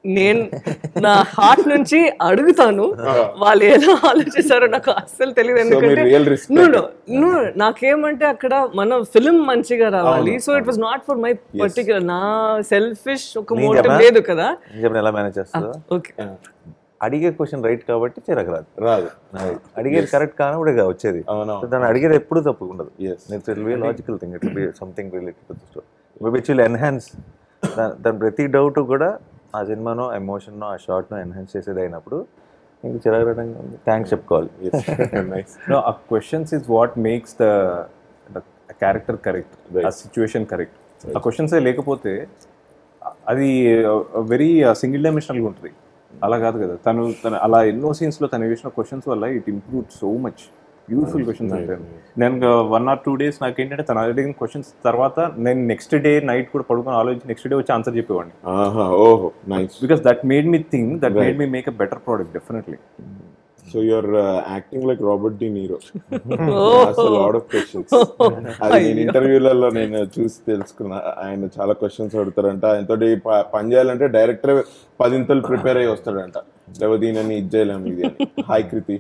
నేను నా హార్ట్ నుంచి అడుగుతాను వాళ్ళు ఎలా ఆలోచిస్తారో నాకు అస్సలు తెలియదు ఎందుకంటే real respect. No, no, no, నాకేమంటే అక్కడ మన ఫిల్మ్ మంచిగా రావాలి so it was not for my particular నా సెల్ఫిష్ ఒక నేను మోటివ్ చెప్పనా? లేదు కదా నేను చెప్పిన ఎలా మేనేజ్ చేస్తుందో ఓకే అడిగే క్వశ్చన్ రైట్ కాబట్టి చిరాకు రాదు రాదు అది అడిగేది కరెక్ట్ కానప్పుడు ఇక వచ్చేది అవునవును. So దాన్ని అడిగేది ఎప్పుడు తప్పు ఉండదు Yes. It's will be logical thing it be something related to story which will enhance దాని ప్రతి డౌట్ కూడా ఆ సినిమానో ఎమోషన్నో ఆ షార్ట్నో ఎన్హాన్స్ చేసేది అయినప్పుడు ఇంక చిరాకు రావడానికి థ్యాంక్స్ చెప్పుకోవాలి nice No, a questions is what makes the the character correct, a situation correct. ఆ క్వశ్చన్స్ లేకపోతే అది వెరీ సింగిల్ డైమెన్షనల్గా ఉంటుంది అలా కాదు కదా తను తన అలా ఎన్నో scenes లో తను వేసిన క్వశ్చన్స్ వల్ల it improve so much beautiful questions అంటే నేను వన్ ఆర్ టూ డేస్ నాకు ఏంటంటే తను అడిగిన క్వశ్చన్స్ తర్వాత నేను నెక్స్ట్ డే నైట్ కూడా పడుకొని ఆలోచించి నెక్స్ట్ డే వచ్చి ఆన్సర్ చెప్పేవాడిని ఆహా ఓహో nice because that made me think that made me make a better product definitely so you are acting like Robert De Niro lot of questions అది నేను ఇంటర్వ్యూలలో నేను చూసి తెలుసుకున్నా ఆయన చాలా క్వశ్చన్స్ అడుగుతారంట ఆయనతో పని చేయాలంటే డైరెక్టర్ పదింతలు ప్రిపేర్ అయ్యి వస్తాడంట లేకపోతే దీనిని ఇది చేయలేము ఇది అని హాయ్ కృతి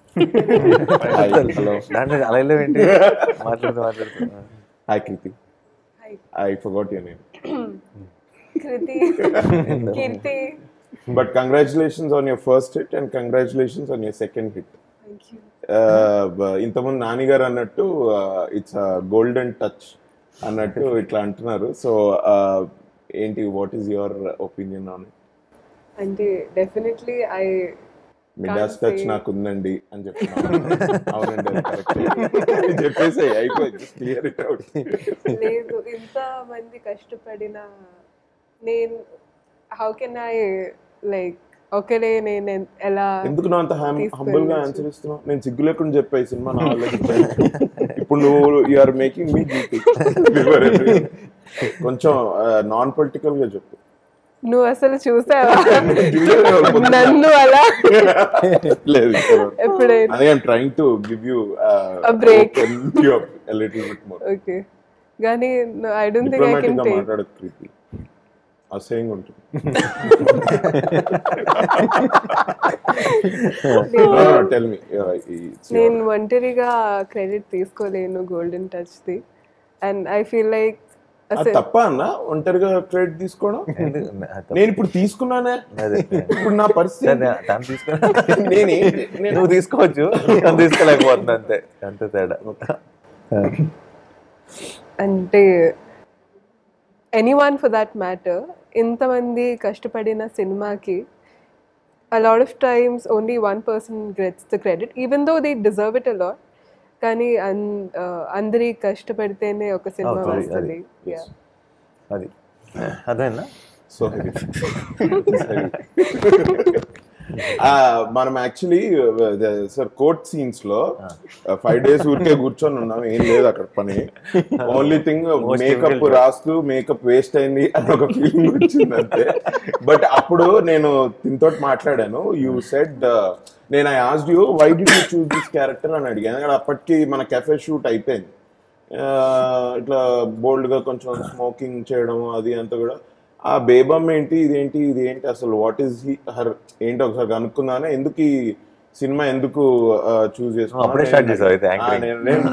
హాయ్ హలో దాంట్లో అలా వెళ్ళేవేంటి మాట్లాడుతూ మాట్లాడుతూ hi Kriti I forgot your name Kriti Keerthi but congratulations on your first hit and congratulations on your second hit thank you ఇంతకుముందు నానిగారు అన్నట్టు ఇట్స్ గోల్డెన్ టచ్ అన్నట్టు ఇట్లా అంటున్నారు సో ఏంటి what is your opinion on అంటే డెఫినెట్లీ ఐ మిడాస్ టచ్ నాకు ఉందండి అని చెప్తున్నాను అవునండి కరెక్ట్ చెప్పేసి అయిపోయింది క్లియర్ ఇట్ అవుట్ లేదు ఇంత మంది కష్టపడిన నేను హౌ కెన్ ఐ లైక్ ఒకరే నేను ఎన్- ఎలా ఎందుకు నువ్వు అంత తీసుకొని హంబుల్ గా వచ్చు. ఆన్సర్ ఇస్తున్నావు నేను సిగ్గు లేకుండా చెప్పా ఈ సినిమా నా వల్ల చెప్పాను. ఇప్పుడు నువ్వు you are making me guilty కొంచెం నాన్ పొలిటికల్ గా చెప్పు నువ్వు అసలు చూసావా నన్ను అలా లేదు ఎప్పుడైనా అదే I'm trying to give you A break. Little bit more okay కానీ I don't think I diplomatic can గా టేక్ మాట్లాడదు ప్రీతి అసహ్యంగా ఉంటుంది టెల్ మీ నేను ఒంటరిగా క్రెడిట్ తీసుకోలేను golden touch the and I feel like తప్ప అన్న ఒంటరిగా క్రెడిట్ తీసుకోవడం ఎందుకు? అది నేను ఇప్పుడు తీసుకున్నానే అదే. ఇప్పుడు నా పరిస్థితి దాన్ని దాన్ని తీసుకొని నేనే నువ్వు తీసుకోవచ్చు నేను తీసుకోలేకపోతున్నా అంతే అంతే తేడా అంటే anyone for that matter ఇంతమంది కష్టపడిన సినిమాకి a lot of times only one person gets the credit even though they deserve it a lot కానీ అన్- ఆ, అందరి కష్టపడితేనే ఒక సినిమా అవుతుంది, వస్తుంది అది. Yeah. అది అదేనా సో మనం యాక్చువల్లీ సార్ కోర్ట్ సీన్స్ లో ఫైవ్ డేస్ ఊరికే కూర్చొని ఉన్నాం ఏం లేదు అక్కడ పని ఓన్లీ థింగ్ మేకప్ రాస్తూ మేకప్ వేస్ట్ అయింది అని ఒక ఫీలింగ్ వచ్చింది అంతే బట్ అప్పుడు నేను దీంతో మాట్లాడాను యూ సెడ్ నేను I asked you why did you choose this character అని అడిగాను ఎందుకంటే అప్పటికి మన కెఫే షూట్ అయిపోయింది ఆ, ఇట్లా బోల్డ్ గా కొంచెం స్మోకింగ్ చేయడం అది అంతా కూడా ఆ బేబమ్ ఏంటి ఇదేంటి ఇది ఏంటి అసలు వాట్ ఈస్ హీ హర్ ఏంటి ఒకసారి కనుక్కుందానే ఎందుకు ఈ సినిమా ఎందుకు చూస్ అప్పుడే start చేసావా అయితే anchoring?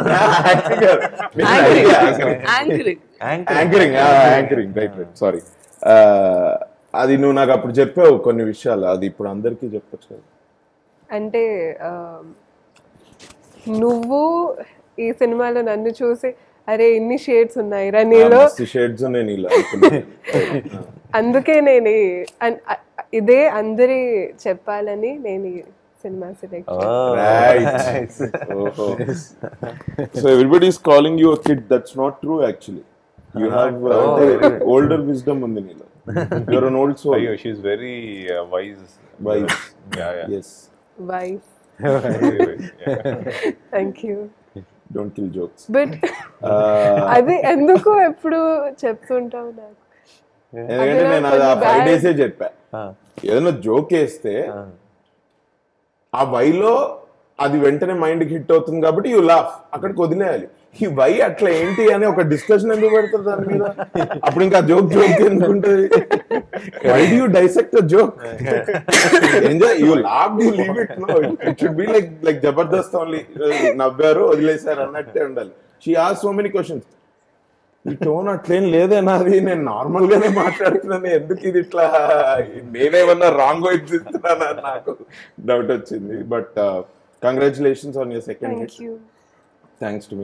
Anchoring anchoring anchoring right right sorry అది నువ్వు నాకు అప్పుడు చెప్పావు కొన్ని విషయాలు అది ఇప్పుడు అందరికీ చెప్పొచ్చు కదా అంటే ఆ, నువ్వు ఈ సినిమాలో నన్ను చూసి అరే ఇన్ని షేడ్స్ ఉన్నాయి రా నీలో షేడ్స్ నేను ఇలా అనుకున్నాను. అందుకే నేను ఈ- అన్- అ- ఇదే అందరి చెప్పాలని నేను ఈ సినిమా select Right. Oh. so everybody is calling you a kid. That's not true, actually. You have uh, older wisdom on the Nila. You're an old soul. అయ్యో she's very wise Wise. Yeah, yeah. Yes. Wife Very wise. Yeah. Thank you Don't kill jokes. But Uh, అది ఎందుకు ఎప్పుడు చెప్తుంటావు నాకు ఎందుకంటే నేను అది ఆ five డేసే చెప్పా ఏదైనా జోక్ వేస్తే ఆ వైలో అది వెంటనే మైండ్ కి హిట్ అవుతుంది కాబట్టి యూ లాఫ్ అక్కడికి వదిలేయాలి ఈ వై అట్లా ఏంటి అని ఒక డిస్కషన్ ఎందుకు పెడతారు దాని మీద అప్పుడు ఇంకా జోక్ జోక్ ఎందుకుంటది why do you dissect joke enjoy you laugh you leave it no it should be like like Jabardasth only నవ్వారు వదిలేశారు అన్నట్టే ఉండాలి షీ ఆస్ సో మెనీ క్వశ్చన్స్ ఈ టోన్ అట్లేం లేదే నాది నేను నార్మల్ గానే మాట్లాడుతున్నాను ఎందుకు ఇది ఇట్లా నేనేమన్నా రాంగ్ వైపు ఇస్తున్నానా నాకు డౌట్ వచ్చింది but congratulations on your second thank you thanks to me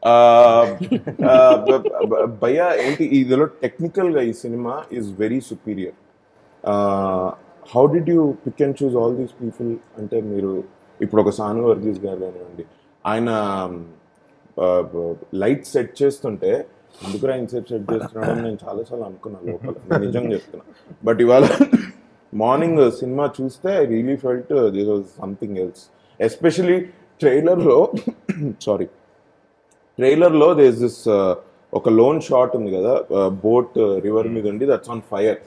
భయ్యా ఏంటి ఇదిలో టెక్నికల్ గా ఈ సినిమా is very superior how did you pick and choose all these people అంటే మీరు ఇప్పుడు ఒక సాను వర్గీస్ గారు కానివ్వండి ఆయన లైట్ సెట్ చేస్తుంటే ఎందుకు ఆయన సెట్ సెట్ చేస్తున్నాడు అని నేను చాలాసార్లు అనుకున్నాను లోపల నేను నిజంగా చెప్తున్నా బట్ ఇవాళ మార్నింగ్ సినిమా చూస్తే I really felt this was something else especially ట్రైలర్లో సారీ ట్రైలర్లో దేస్ దిస్ ఒక లోన్ షాట్ ఉంది కదా బోట్ రివర్ మీద ఉండి దట్స్ ఆన్ ఫైర్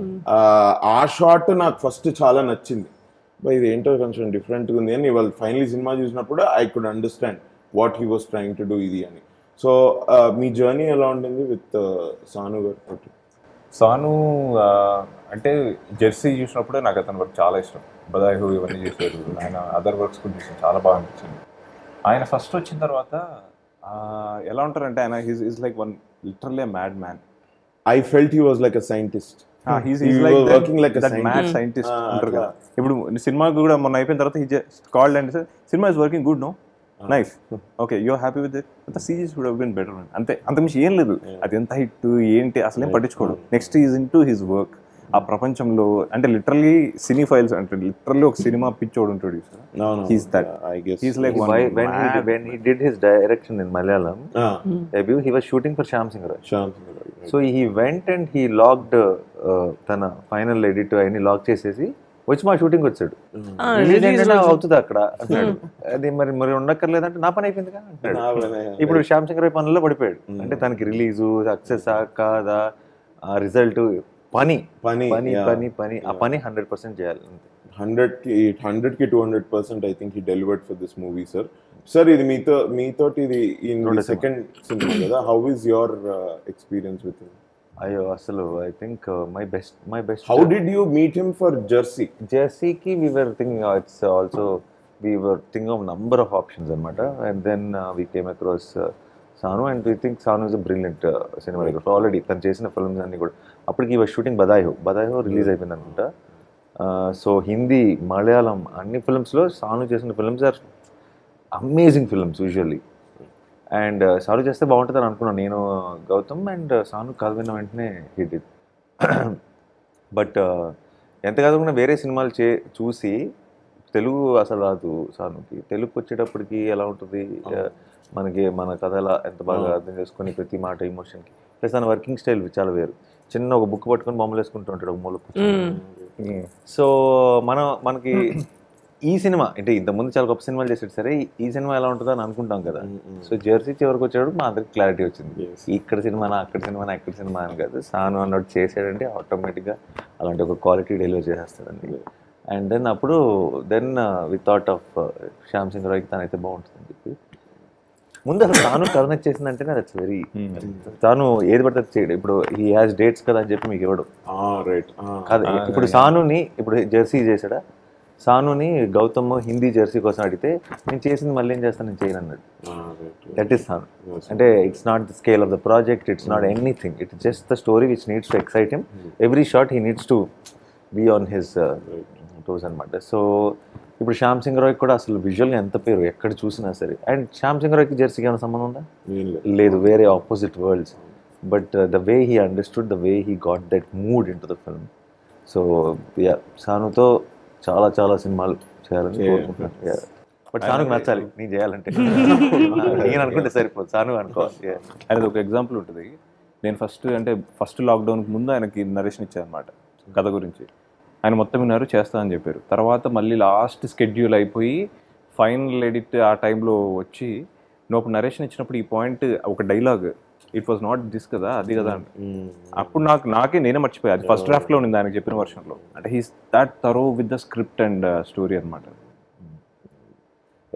ఆ షాట్ నాకు ఫస్ట్ చాలా నచ్చింది బై ఇది ఏంటో కొంచెం డిఫరెంట్గా ఉంది అని ఇవాళ ఫైనలీ సినిమా చూసినప్పుడు I could understand what he was trying to do ఇది అని సో మీ జర్నీ ఎలా ఉండింది విత్ సాను గారు సాను ఆ, అంటే జెర్సీ చూసినప్పుడే నాకు అతని వర్క్ చాలా ఇష్టం బదాయి హూ ఇవన్నీ చేశారు ఆయన అదర్ వర్క్స్ కూడా చూసాను చాలా బాగా అనిపించింది ఆయన ఫస్ట్ వచ్చిన తర్వాత ఆ, ఎలా ఉంటారంటే ఆయన he's is like one literally mad man I felt he was like a scientist he's He is was like working like a that mad scientist. Scientist Ah, ఉంటారు అట్లా. కదా ఇప్పుడు సినిమా కూడా మొన్న అయిపోయిన తర్వాత హీ జస్ట్ కాల్డ్ అండ్ సినిమా is working good no nice okay you are happy with it అంత series would have been better అంతే అంతకుమించి ఏం లేదు అది ఎంత హిట్ ఏంటి అసలు ఏం పట్టించుకోడు next is into his work ఆ ప్రపంచంలో అంటే లిటరల్లీ సినీ ఫైల్స్ అంటే లిటరల్లీ ఒక సినిమా పిచ్చోడు ఉంటాడు he's that I guess he's like Why, when, he, when he did his direction in Malayalam debut, he was shooting for Shyam Singh Raj. So he went and he locked తన final edit అన్ని lock చేసేసి వచ్చి మా shooting వచ్చాడు Ah, release release ఏంటంటే రోజు. అవుతుంది అక్కడ అంటాడు అది మరి మరి ఉండక్కర్లేదంటే నా పని అయిపోయింది కదా అంటాడు ఇప్పుడు శ్యామ్ సింగ్ రాయ్ పనుల్లో పడిపోయాడు అంటే తనకి రిలీజు సక్సెస్ కాదా ఆ రిజల్ట్ పని పని, పని yeah. పని పని ఆ పని హండ్రెడ్ పర్సెంట్ చేయాలి అంతే హండ్రెడ్ కి హండ్రెడ్ కి two hundred percent I think he delivered for this movie sir sir ఇది మీతో మీతో ఇది ఇన్ సెకండ్ సినిమా కదా how is your experience with అయ్యో అసలు I think my best my best how did you meet him for Jersey జెర్సీకి we were thinking it's also we were think of number of options అనమాట and then we came across Sanu and we think Sanu is a brilliant cinematographer already తను చేసిన films అన్ని కూడా అప్పటికి ఈ shooting బదాయో బదాయో release అయిపోయింది అనుకుంటా సో హిందీ మలయాళం అన్ని ఫిల్మ్స్లో సాను చేసిన films are amazing films usually and Sanu చేస్తే బాగుంటుందని అనుకున్నాను నేను గౌతమ్ అండ్ సాను కథ విన్న వెంటనే హిట్ ఇట్ బట్ ఎంత కాకుండా వేరే సినిమాలు చే చూసి తెలుగు అసలు రాదు సానుకి తెలుగుకి వచ్చేటప్పటికి ఎలా ఉంటుంది uh, మనకి మన కథ ఎలా ఎంత బాగా అర్థం చేసుకొని ప్రతి మాట ఎమోషన్కి ప్లస్ తన వర్కింగ్ స్టైల్ చాలా వేరు చిన్న ఒక బుక్ పట్టుకొని బొమ్మలు వేసుకుంటూ ఉంటాడు ఒక మూల కూర్చొని. సో మనం మనకి ఈ సినిమా అంటే ఇంతకుముందు చాలా గొప్ప సినిమాలు చేసాడు సరే ఈ- ఈ సినిమా ఎలా ఉంటుందో అని అనుకుంటాం కదా సో జెర్సీ చివరికి వచ్చాడు మా అందరికి క్లారిటీ వచ్చింది ఇక్కడ సినిమానా అక్కడ సినిమానా అక్కడ సినిమా అని కాదు సాను అన్నట్టు చేసాడంటే ఆటోమేటిక్గా అలాంటి ఒక క్వాలిటీ డెలివర్ చేసేస్తాడండి అండ్ దెన్ అప్పుడు then we thought of Shyam Singh రాయ్కి తనైతే బాగుంటుందని చెప్పి ముందు అసలు తాను కథనకు చేసిందంటేనే దట్స్ వెరీ తాను ఏది పడితే అది చేయడు ఇప్పుడు హీ హ్యాస్ డేట్స్ కదా అని చెప్పి మీకు ఇవ్వడు రైట్ కాదు ఇప్పుడు సానుని ఇప్పుడు జెర్సీ చేశాడా సానుని గౌతమ్ హిందీ జెర్సీ కోసం అడిగితే నేను చేసింది మళ్ళీ ఏం చేస్తాను నేను చేయను అన్నాడు దట్ ఈస్ సాను అంటే it's not the scale of the project it's not anything it's just the story which needs to excite him every shot he needs to be on his toes అనమాట సో ఇప్పుడు శ్యామ్ సింగ్ రాయ్ కూడా అసలు విజువల్గా ఎంత పేరు ఎక్కడ చూసినా సరే అండ్ శ్యామ్ సింగ్ రాయ్కి జెర్సీకి ఏమైనా సంబంధం ఉందా లేదు వేరే opposite worlds but the way he understood the way he got that mood into the film so yeah సానుతో చాలా చాలా సినిమాలు చేయాలని కోరుకుంటున్నాను బట్ సానుకు నచ్చాలి నేను చేయాలంటే నేను అనుకుంటే సరిపోదు సాను అనుకో Yeah. అనేది ఒక ఎగ్జాంపుల్ ఉంటుంది నేను ఫస్ట్ అంటే ఫస్ట్ లాక్డౌన్కి ముందు ఆయనకి నరేషన్ ఇచ్చానమాట కథ గురించి ఆయన మొత్తం విన్నారు చేస్తా అని చెప్పారు తర్వాత మళ్ళీ లాస్ట్ స్కెడ్యూల్ అయిపోయి ఫైనల్ ఎడిట్ ఆ టైంలో వచ్చి నువ్వు అప్పుడు నరేషన్ ఇచ్చినప్పుడు ఈ పాయింట్ ఒక dialogue it was not this కదా అది కదా అంట. అప్పుడు నాకు నాకే నేనే మర్చిపోయా అది ఫస్ట్ డ్రాఫ్ట్లో ఉంది ఆయనకి చెప్పిన వర్షన్లో అంటే he's that thorough with the script and story అనమాట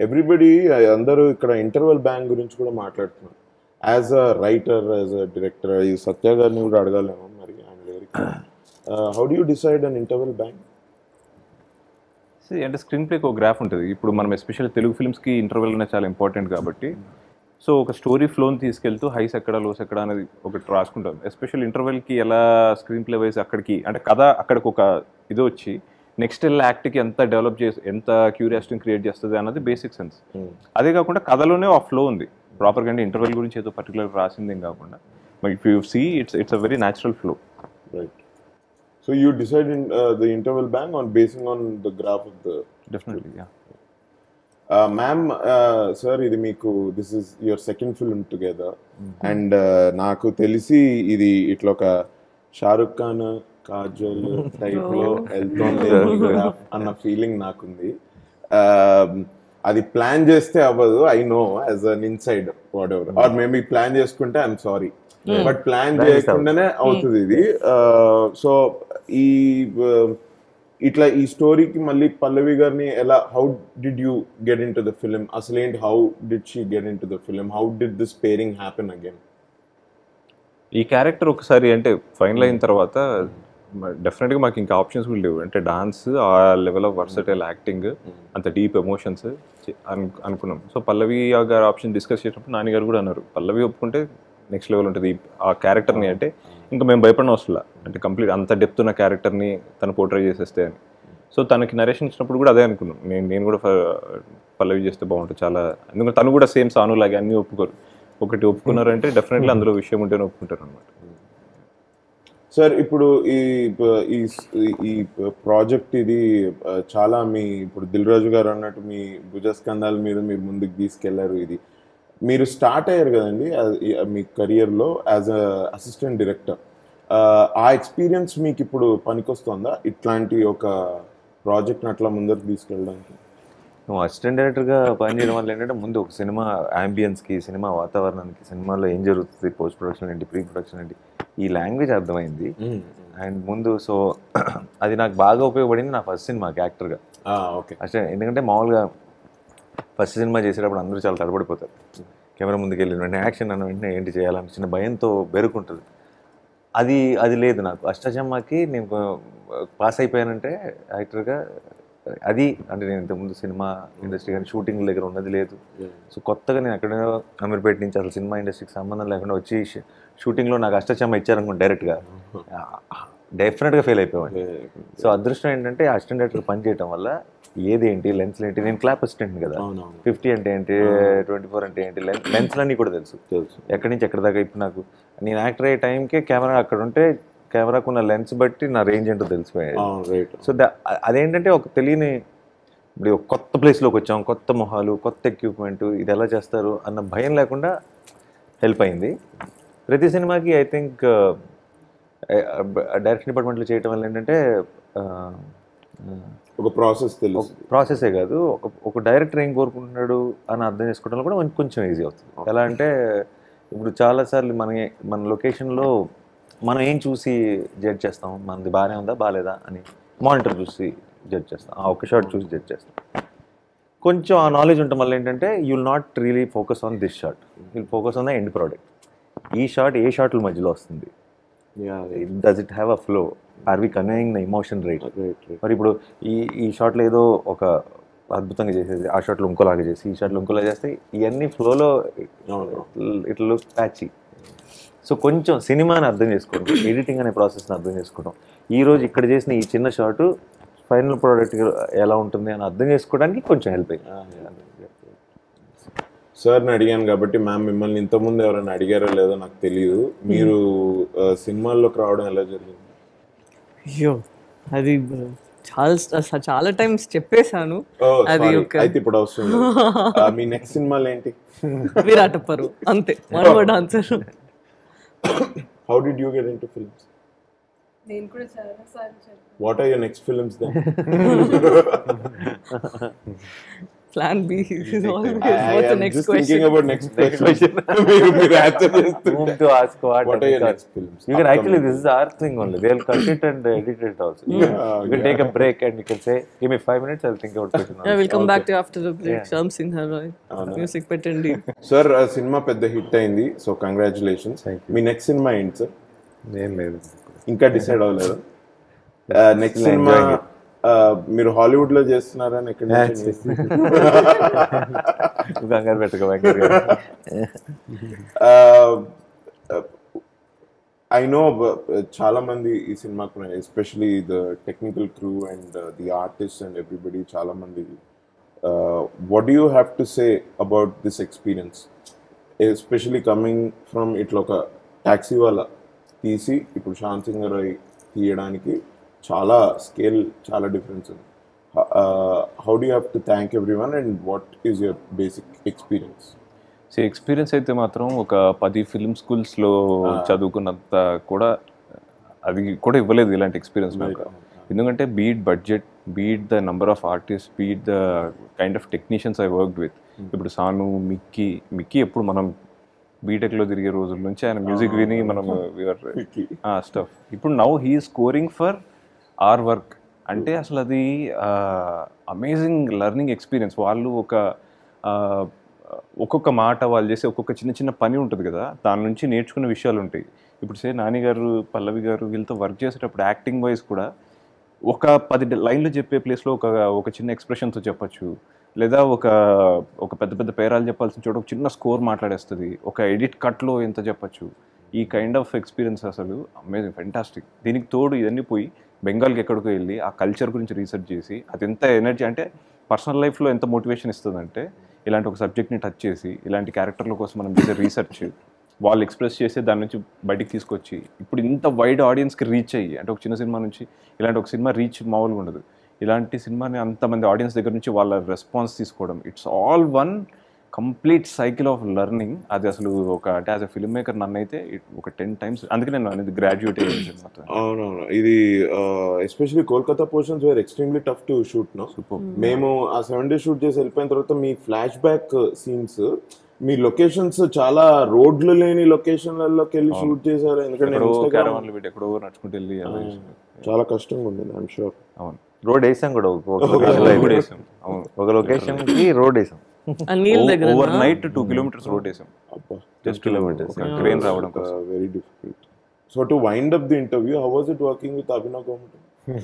ఎవ్రీబడి అందరూ ఇక్కడ ఇంటర్వెల్ బ్యాంక్ గురించి కూడా మాట్లాడుతున్నారు as a writer as a director ఈ సత్య గారిని కూడా అడగాలేమో మరి ఆయన how do you decide on interval bang See, అంటే స్క్రీన్ ప్లేకి ఒక గ్రాఫ్ ఉంటుంది ఇప్పుడు మనం ఎస్పెషల్లీ తెలుగు ఫిల్మ్స్కి ఇంటర్వెల్ అనేది చాలా ఇంపార్టెంట్ కాబట్టి సో ఒక స్టోరీ ఫ్లోని తీసుకెళ్తూ హైస్ ఎక్కడ లోస్ ఎక్కడ అనేది ఒకటి రాసుకుంటాం ఎస్పెషల్ ఇంటర్వెల్కి ఎలా స్క్రీన్ ప్లే వైజ్ అక్కడికి అంటే కథ అక్కడికి ఒక ఇది వచ్చి నెక్స్ట్ వెళ్ళి యాక్ట్కి ఎంత డెవలప్ చేసి ఎంత క్యూరియాసిటీని క్రియేట్ చేస్తుంది అన్నది బేసిక్ సెన్స్ అదే కాకుండా కథలోనే ఆ ఫ్లో ఉంది ప్రాపర్గా అంటే ఇంటర్వెల్ గురించి ఏదో పర్టికులర్ రాసింది ఏం కాకుండా if you see it's it's a very natural flow right so you decide in the interval bang on basing on the graph of the definitely yeah ma'am sir ఇది మీకు this is your second film together and నాకు తెలిసి ఇది ఇట్లా ఒక Shahrukh Khan Kajal type లో వెళ్తోంది graph అన్న ఫీలింగ్ నాకుంది Um, అది ప్లాన్ చేస్తే అవ్వదు I know as an inside whatever are maybe plan చేసుకుంటే ఐఎమ్ సారీ బట్ ప్లాన్ చేయకుండానే అవుతుంది ఇది సో ఈ uh, ఇట్లా ఈ స్టోరీకి మళ్ళీ పల్లవి గారిని ఎలా how did you get into the film అసలు ఏంటి how did she get into the film how did this pairing happen again ఈ క్యారెక్టర్ ఒకసారి అంటే ఫైనల్ అయిన తర్వాత డెఫినెట్గా మాకు ఇంకా ఆప్షన్స్ కూడా లేవు అంటే డాన్స్ ఆ లెవెల్ ఆఫ్ వర్సటైల్ యాక్టింగ్ అంత డీప్ ఎమోషన్స్ అనుకున్నాం సో పల్లవి గారు ఆప్షన్ డిస్కస్ చేసినప్పుడు నాని గారు కూడా అన్నారు పల్లవి ఒప్పుకుంటే నెక్స్ట్ లెవెల్ ఉంటుంది ఈ- ఆ క్యారెక్టర్ని అంటే ఇంకా మేము భయపడిన అవసరం లే. అంటే కంప్లీట్ అంత డెప్త్ ఉన్న క్యారెక్టర్ని తను పోర్ట్రే చేసేస్తే అని సో తనకి నరేషన్ ఇచ్చినప్పుడు కూడా అదే అనుకున్నాం నేను నేను కూడా ఫ- పల్లవి చేస్తే బాగుంటుంది చాలా ఎందుకంటే తను కూడా సేమ్ సాను లాగే అన్నీ ఒప్పుకోరు ఒకటి ఒప్పుకున్నారంటే డెఫినెట్లీ అందులో విషయం ఉంటేనే ఒప్పుకుంటారు అనమాట సార్ ఇప్పుడు ఈ ఈ ఈ ప్రాజెక్ట్ ఇది ఆ, చాలా మీ ఇప్పుడు దిల్ రాజు గారు అన్నట్టు మీ భుజస్కంధాల మీద మీరు ముందుకు తీసుకెళ్లారు ఇది మీరు స్టార్ట్ అయ్యారు కదండి ఆ- ఈ- మీ కెరియర్లో యాజ్ అ అసిస్టెంట్ డైరెక్టర్ ఆ ఎక్స్పీరియన్స్ మీకు ఇప్పుడు పనికొస్తుందా ఇట్లాంటి ఒక ప్రాజెక్ట్ని అట్లా ముందరకు తీసుకెళ్ళడానికి నువ్వు అసిస్టెంట్ డైరెక్టర్గా పనిచేయడం వల్ల ఏంటంటే ముందు ఒక సినిమా కి సినిమా వాతావరణానికి సినిమాలో ఏం జరుగుతుంది పోస్ట్ ప్రొడక్షన్ ఏంటి ప్రీ ప్రొడక్షన్ ఏంటి ఈ లాంగ్వేజ్ అర్థమైంది అండ్ ముందు సో అది నాకు బాగా ఉపయోగపడింది నా ఫస్ట్ సినిమాకి యాక్టర్గా ఓకే అసలు ఎందుకంటే మామూలుగా ఫస్ట్ సినిమా చేసేటప్పుడు అందరూ చాలా తడబడిపోతారు కెమెరా ముందుకు వెళ్ళిన వెంటనే యాక్షన్ అన్న వెంటనే ఏంటి చేయాలని చిన్న భయంతో బెరుకుంటుంది అది అది లేదు నాకు అష్టచమ్మకి నేను పాస్ అయిపోయానంటే యాక్టర్గా అది అంటే నేను ఇంతకుముందు సినిమా ఇండస్ట్రీ కానీ షూటింగ్ దగ్గర ఉన్నది లేదు సో కొత్తగా నేను ఎక్కడ అమీర్పేట నుంచి అసలు సినిమా ఇండస్ట్రీకి సంబంధం లేకుండా వచ్చి ష- షూటింగ్లో నాకు అష్టచమ్మ ఇచ్చారనుకోండి డైరెక్ట్గా డెఫినెట్గా ఫెయిల్ అయిపోయాను సో అదృష్టం ఏంటంటే అసిస్టెంట్ డైరెక్టర్ పని చేయడం వల్ల ఏది ఏంటి లెన్స్ ఏంటి నేను క్లాప్ అసిస్టెంట్ కదా అవునవును ఫిఫ్టీ అంటే ఏంటి ట్వంటీ ఫోర్ అంటే ఏంటి లెన్స్ లెన్స్లన్నీ కూడా తెలుసు తెలుసు ఎక్కడి నుంచి ఎక్కడి దాకా ఇప్పుడు నాకు నేను యాక్టర్ అయ్యే టైంకే కెమెరా అక్కడ ఉంటే కెమెరాకు ఉన్న లెన్స్ బట్టి నా రేంజ్ ఏంటో తెలిసిపోయేది అవును రైట్ సో ద అదేంటంటే ఒక తెలియని ఇప్పుడు ఒక కొత్త ప్లేస్లోకి వచ్చాం కొత్త మొహాలు కొత్త ఎక్విప్మెంట్ ఇది ఎలా చేస్తారు అన్న భయం లేకుండా హెల్ప్ అయింది ప్రతి సినిమాకి ఐ థింక్ డైరెక్షన్ డిపార్ట్మెంట్లో చేయటం వల్ల ఏంటంటే ఒక ప్రాసెస్ తెలుసు ప్రాసెసే కాదు ఒక ఒక డైరెక్టర్ ఏం కోరుకుంటున్నాడు అని అర్థం చేసుకోవడంలో కూడా కొంచెం- కొంచెం ఈజీ అవుతుంది ఎలా అంటే ఇప్పుడు చాలాసార్లు మన మన లొకేషన్లో మనం ఏం చూసి జడ్జ్ చేస్తాం మనది బాగానే ఉందా బాగాలేదా అని మానిటర్ చూసి జడ్జ్ చేస్తాం ఆ ఒక షాట్ చూసి జడ్జ్ చేస్తాం కొంచెం ఆ నాలెడ్జ్ ఉండటం వల్ల ఏంటంటే you will not really focus on this shot will focus on the end product ఈ షాట్ ఏ షాట్ల మధ్యలో వస్తుంది does it have a flow are we conveying the emotion right right right మరి ఇప్పుడు ఈ ఈ షాట్లో ఏదో ఒక అద్భుతంగా చేసేది ఆ షాట్లో ఇంకోలాగా చేసి ఈ షాట్లో ఇంకోలా చేస్తే ఇవన్నీ ఫ్లోలో ఇట్లా లుక్ ప్యాచి సో కొంచెం సినిమాని అర్థం చేసుకోవడం ఎడిటింగ్ అనే ప్రాసెస్ని అర్థం చేసుకోవడం ఈ రోజు ఇక్కడ చేసిన ఈ చిన్న షాటు ఫైనల్ ప్రోడక్ట్ ఎలా ఉంటుంది అని అర్థం చేసుకోవడానికి కొంచెం హెల్ప్ అయింది సార్ని అడిగాను కాబట్టి మ్యామ్ మిమ్మల్ని ఇంతకుముందు ఎవరైనా అడిగారో లేదో నాకు తెలియదు మీరు ఆ, సినిమాల్లోకి రావడం ఎలా జరిగింది అయ్యో అది చాలా అసలు చాలా టైమ్స్ చెప్పేశాను ఓ, అది sorry. ఒక- అయితే ఇప్పుడు అవసరం లేదు. ఆ, మీ నెక్స్ట్ సినిమాలు ఏంటి విరాటపరు అంతే one word answer how did you get into films నేను కూడా చాలా సార్లు చెప్పాను what are your next films then Plan B is always I what's the am next just question. thinking about next question. మీరు మీరు answer చేస్తుంటే. Whom to ask what? What and are your because next films? You can actually, Upcoming. this is our thing only. They'll cut it and edit it also. You can, you can take a break and you can say, give me five minutes, I'll think about question. Yeah, we'll come back to you after the break. Sham Singh Roy. Music పెట్టండి sir ఆ సినిమా పెద్ద hit అయింది so congratulations మీ next సినిమా ఏంటి sir ఏం లేదు ఇంకా డిసైడ్ అవ్వలేదు నెక్స్ట్ సినిమా ఆ, మీరు హాలీవుడ్ లో చేస్తున్నారని ఎక్కడ నుంచి నువ్వు కంగారు పెట్టుకో వెంకట్ గారు. ఐ నో చాలా మంది ఈ సినిమాకు especially the technical crew and the artist and everybody చాలా మంది what you have to say about this experience especially coming from ఇట్లా ఒక ట్యాక్సీ వాళ్ళ తీసి ఇప్పుడు శాంత్ సింగ్ రాయ్ తీయడానికి చాలా స్కేల్ చాలా డిఫరెన్స్ ఉంది how do have to thank everyone and what is your basic experience so experience అయితే మాత్రం ఒక పది ఫిల్మ్ స్కూల్స్లో చదువుకున్నంత కూడా అది కూడా ఇవ్వలేదు ఇలాంటి ఎక్స్పీరియన్స్ నాకు ఎందుకంటే beat budget beat the number of artist beat the kind of technicians I work with ఇప్పుడు సాను మిక్కీ మిక్కీ ఎప్పుడు మనం బీటెక్లో తిరిగే రోజుల నుంచి ఆయన మ్యూజిక్ విని మనం స్టఫ్ ఇప్పుడు now he scoring for our work అంటే అసలు అది అమేజింగ్ లెర్నింగ్ ఎక్స్పీరియన్స్ వాళ్ళు ఒక ఆ, ఒక్కొక్క మాట వాళ్ళు చేసే ఒక్కొక్క చిన్న చిన్న పని ఉంటుంది కదా దాని నుంచి నేర్చుకునే విషయాలు ఉంటాయి ఇప్పుడు సే నాని గారు పల్లవి గారు వీళ్ళతో వర్క్ చేసేటప్పుడు యాక్టింగ్ వైజ్ కూడా ఒక పది లైన్లు చెప్పే ప్లేస్లో ఒక ఒక చిన్న ఎక్స్ప్రెషన్తో చెప్పొచ్చు లేదా ఒక ఒక పెద్ద పెద్ద పేరాలు చెప్పాల్సిన చోట ఒక చిన్న స్కోర్ మాట్లాడేస్తుంది ఒక ఎడిట్ కట్లో ఎంత చెప్పొచ్చు ఈ కైండ్ ఆఫ్ ఎక్స్పీరియన్స్ అసలు అమేజింగ్ ఫెంటాస్టిక్ దీనికి తోడు ఇవన్నీ పోయి బెంగాల్కి ఎక్కడికో వెళ్ళి ఆ కల్చర్ గురించి రీసెర్చ్ చేసి అది ఎంత ఎనర్జీ అంటే పర్సనల్ లైఫ్లో ఎంత మోటివేషన్ ఇస్తుందంటే ఇలాంటి ఒక సబ్జెక్ట్ని టచ్ చేసి ఇలాంటి క్యారెక్టర్ల కోసం మనం చేసే రీసెర్చ్ వాళ్ళు ఎక్స్ప్రెస్ చేసి దాని నుంచి బయటికి తీసుకొచ్చి ఇప్పుడు ఇంత వైడ్ ఆడియన్స్కి రీచ్ అయ్యి అంటే ఒక చిన్న సినిమా నుంచి ఇలాంటి ఒక సినిమా రీచ్ మామూలుగా ఉండదు ఇలాంటి సినిమాని అంతమంది ఆడియన్స్ దగ్గర నుంచి వాళ్ళ రెస్పాన్స్ తీసుకోవడం it's all one complete cycle of learning అది అసలు ఒక అంటే యాజ్ అ ఫిల్మ్ మేకర్ నన్ను అయితే ఒక టెన్ టైమ్స్ అందుకే నేను అనేది గ్రాడ్యుయేట్ అయ్యాను మొత్తం అవునవును ఇది especially Kolkata portions where extremely tough to shoot no మేము ఆ సెవెన్ డేస్ షూట్ చేసి వెళ్ళిపోయిన తర్వాత మీ ఫ్లాష్ బ్యాక్ సీన్స్ మీ లొకేషన్స్ చాలా రోడ్లు లేని లొకేషన్లలోకి వెళ్ళి షూట్ చేశారు ఎందుకంటే నేను ఎక్కడో Instagram- క్యారవాన్లు పెట్టి ఎక్కడో నడుచుకుంటూ వెళ్ళి అలా చేసాం. చాలా కష్టంగా ఉంది ఐఎమ్ షూర్ అవును రోడ్ వేసాం కూడా ఒక- ఒక అది location కూడా లో. వేసాం అవును ఒక లొకేషన్ కి రోడ్ వేసాం ఆ నీళ్ళ దగ్గర overnight two kilometers road just జస్ట్ kilometers. ట్రైన్ రావడం కోసం very difficult so to wind up the interview how was it working with Abhinav Gomatam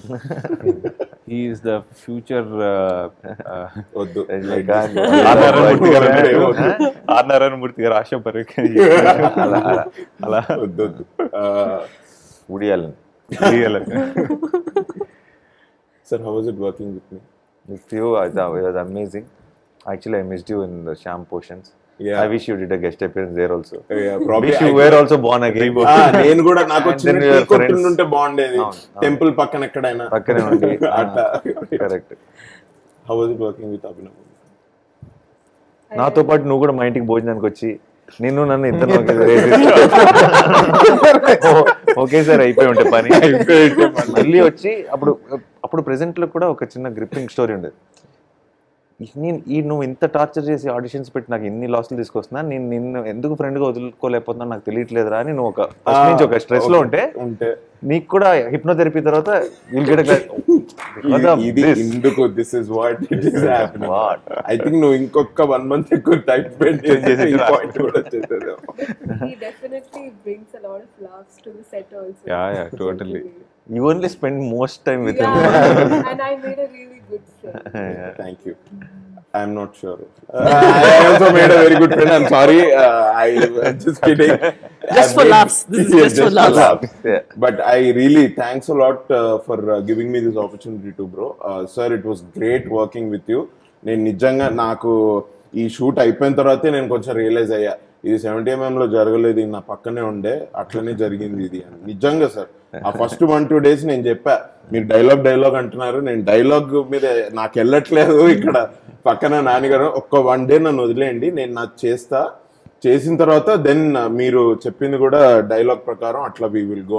is the future వద్దు ఆర్ నారాయణమూర్తి గారు ఆశ పరేఖ అలా అలా అలా వద్దు వద్దు ఉడియాలని sir how was it working with మీ With you, I thought it was amazing. Actually, I missed you in the sham portions. Yeah. I wish you did a guest appearance there also. Yeah, probably wish I you were also born again. ఆ, నేను కూడా నాకు And చిన్న then tea we were కొట్టు friends. ఉంటే బాగుండేది అవును, అవును. టెంపుల్ పక్కన ఎక్కడైనా పక్కనే ఉండి అట్లా correct how was it working with Abhinav నాతో పాటు నువ్వు కూడా మా ఇంటికి భోజనానికి వచ్చి నిన్ను నన్ను ఇద్దరు ఒకేసారి అయిపోయి ఉంటే పని మళ్ళీ వచ్చి అప్పుడు అప్పుడు ప్రెసెంట్ లో కూడా ఒక చిన్న గ్రిప్పింగ్ స్టోరీ ఉండేది నేను ఈ నువ్వు ఇంత టార్చర్ చేసి ఆడిషన్స్ పెట్టి నాకు ఇన్ని లాస్లు తీసుకొస్తున్నా నేను నిన్ను ఎందుకు ఫ్రెండ్గా వదులుకోలేకపోతున్నా నాకు తెలియట్లేదురా అని నువ్వు ఒక first నుంచి ఒక స్ట్రెస్ లో ఉంటే ఉంటే నీకు కూడా హిప్నోథెరపీ తర్వాత విల్ గెట్ ఇది- ఇది ఇందుకు this is what it is happening What? I think నువ్వు ఇంకొక వన్ మంత్ ఎక్కువ టైం స్పెండ్ చేసి ఈ పాయింట్ కూడా వచ్చేసేదేమో he definitely brings a lot of laughs to the set also. Yeah yeah totally you only spend most time with Yeah, and I made a really good friend. Thank you I'm not sure I also made a very good friend I'm sorry I just kidding Just for laughs. This is just for laughs. Yeah. But I really thanks a lot uh, for uh, giving me this opportunity to bro. Uh, sir, it was great working with you. నేను నిజంగా నాకు ఈ shoot అయిపోయిన తర్వాతే నేను కొంచెం realise అయ్యా ఇది సెవెంటీ లో జరగలేదు ఇది నా పక్కనే ఉండే అట్లనే జరిగింది ఇది అని నిజంగా సార్ ఆ ఫస్ట్ వన్ టూ డేస్ నేను చెప్పా మీరు డైలాగ్ డైలాగ్ అంటున్నారు నేను డైలాగ్ మీద నాకు వెళ్ళట్లేదు ఇక్కడ పక్కన నాన్నగారు ఒక్క వన్ డే నన్ను వదిలేయండి నేను నాకు చేస్తా చేసిన తర్వాత దెన్ మీరు చెప్పింది కూడా డైలాగ్ ప్రకారం అట్లా వి విల్ గో అని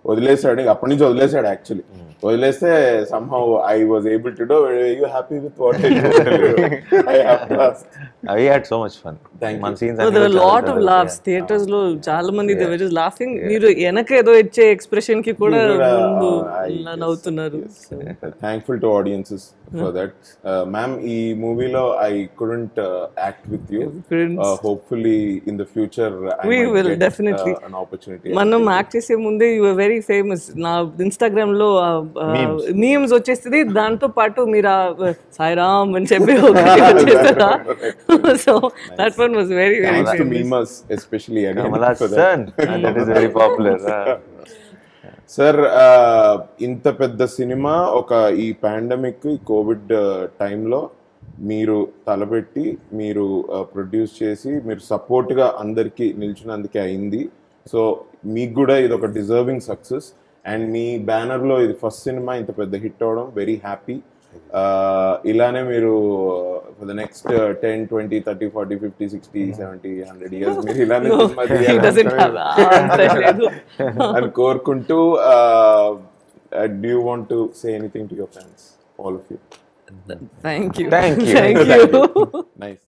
వదిలేసాడు ఇక అప్పటి నుంచి వదిలేసాడు యాక్చువల్లీ వదిలేస్తే somehow I was able to do you happy with what I have to ask అవి had so much fun Thank మన you. Scenes So there were a lot of laughs. Theaters లో చాలా మంది they were just laughing. మీరు వెనక ఏదో ఇచ్చే expression కి కూడా ముందు ఇలా నవ్వుతున్నారు thankful to audiences for that ma'am ఈ మూవీలో I couldn't act with you Couldn't. Hopefully in the future We will, definitely. An opportunity మనం యాక్ట్ చేసే ముందే యు వెరీ ఫేమస్ నా ఇన్స్టాగ్రామ్ లో మీమ్స్ వచ్చేస్తుంది దాంతో పాటు మీరు ఆ, సాయిరామ్ అని చెప్పి వచ్చేస్తారా so that one was very very thanks to memes especially Kamal Haasan that is very popular sir ఇంత పెద్ద సినిమా ఒక ఈ పాండమిక్ ఈ కోవిడ్ టైంలో మీరు తలపెట్టి మీరు ప్రొడ్యూస్ చేసి మీరు సపోర్ట్గా అందరికీ నిల్చున్నందుకే అయింది సో మీకు కూడా ఇది ఒక డిజర్వింగ్ సక్సెస్ అండ్ మీ బ్యానర్లో ఇది ఫస్ట్ సినిమా ఇంత పెద్ద హిట్ అవడం వెరీ హ్యాపీ ఇలానే మీరు for the next ten twenty thirty forty fifty sixty seventy hundred years మీరు ఇలానే సినిమా he doesn't have అంత లేదు అని కోరుకుంటూ do you want to say anything to your friends all of you thank you Thank you. Thank you nice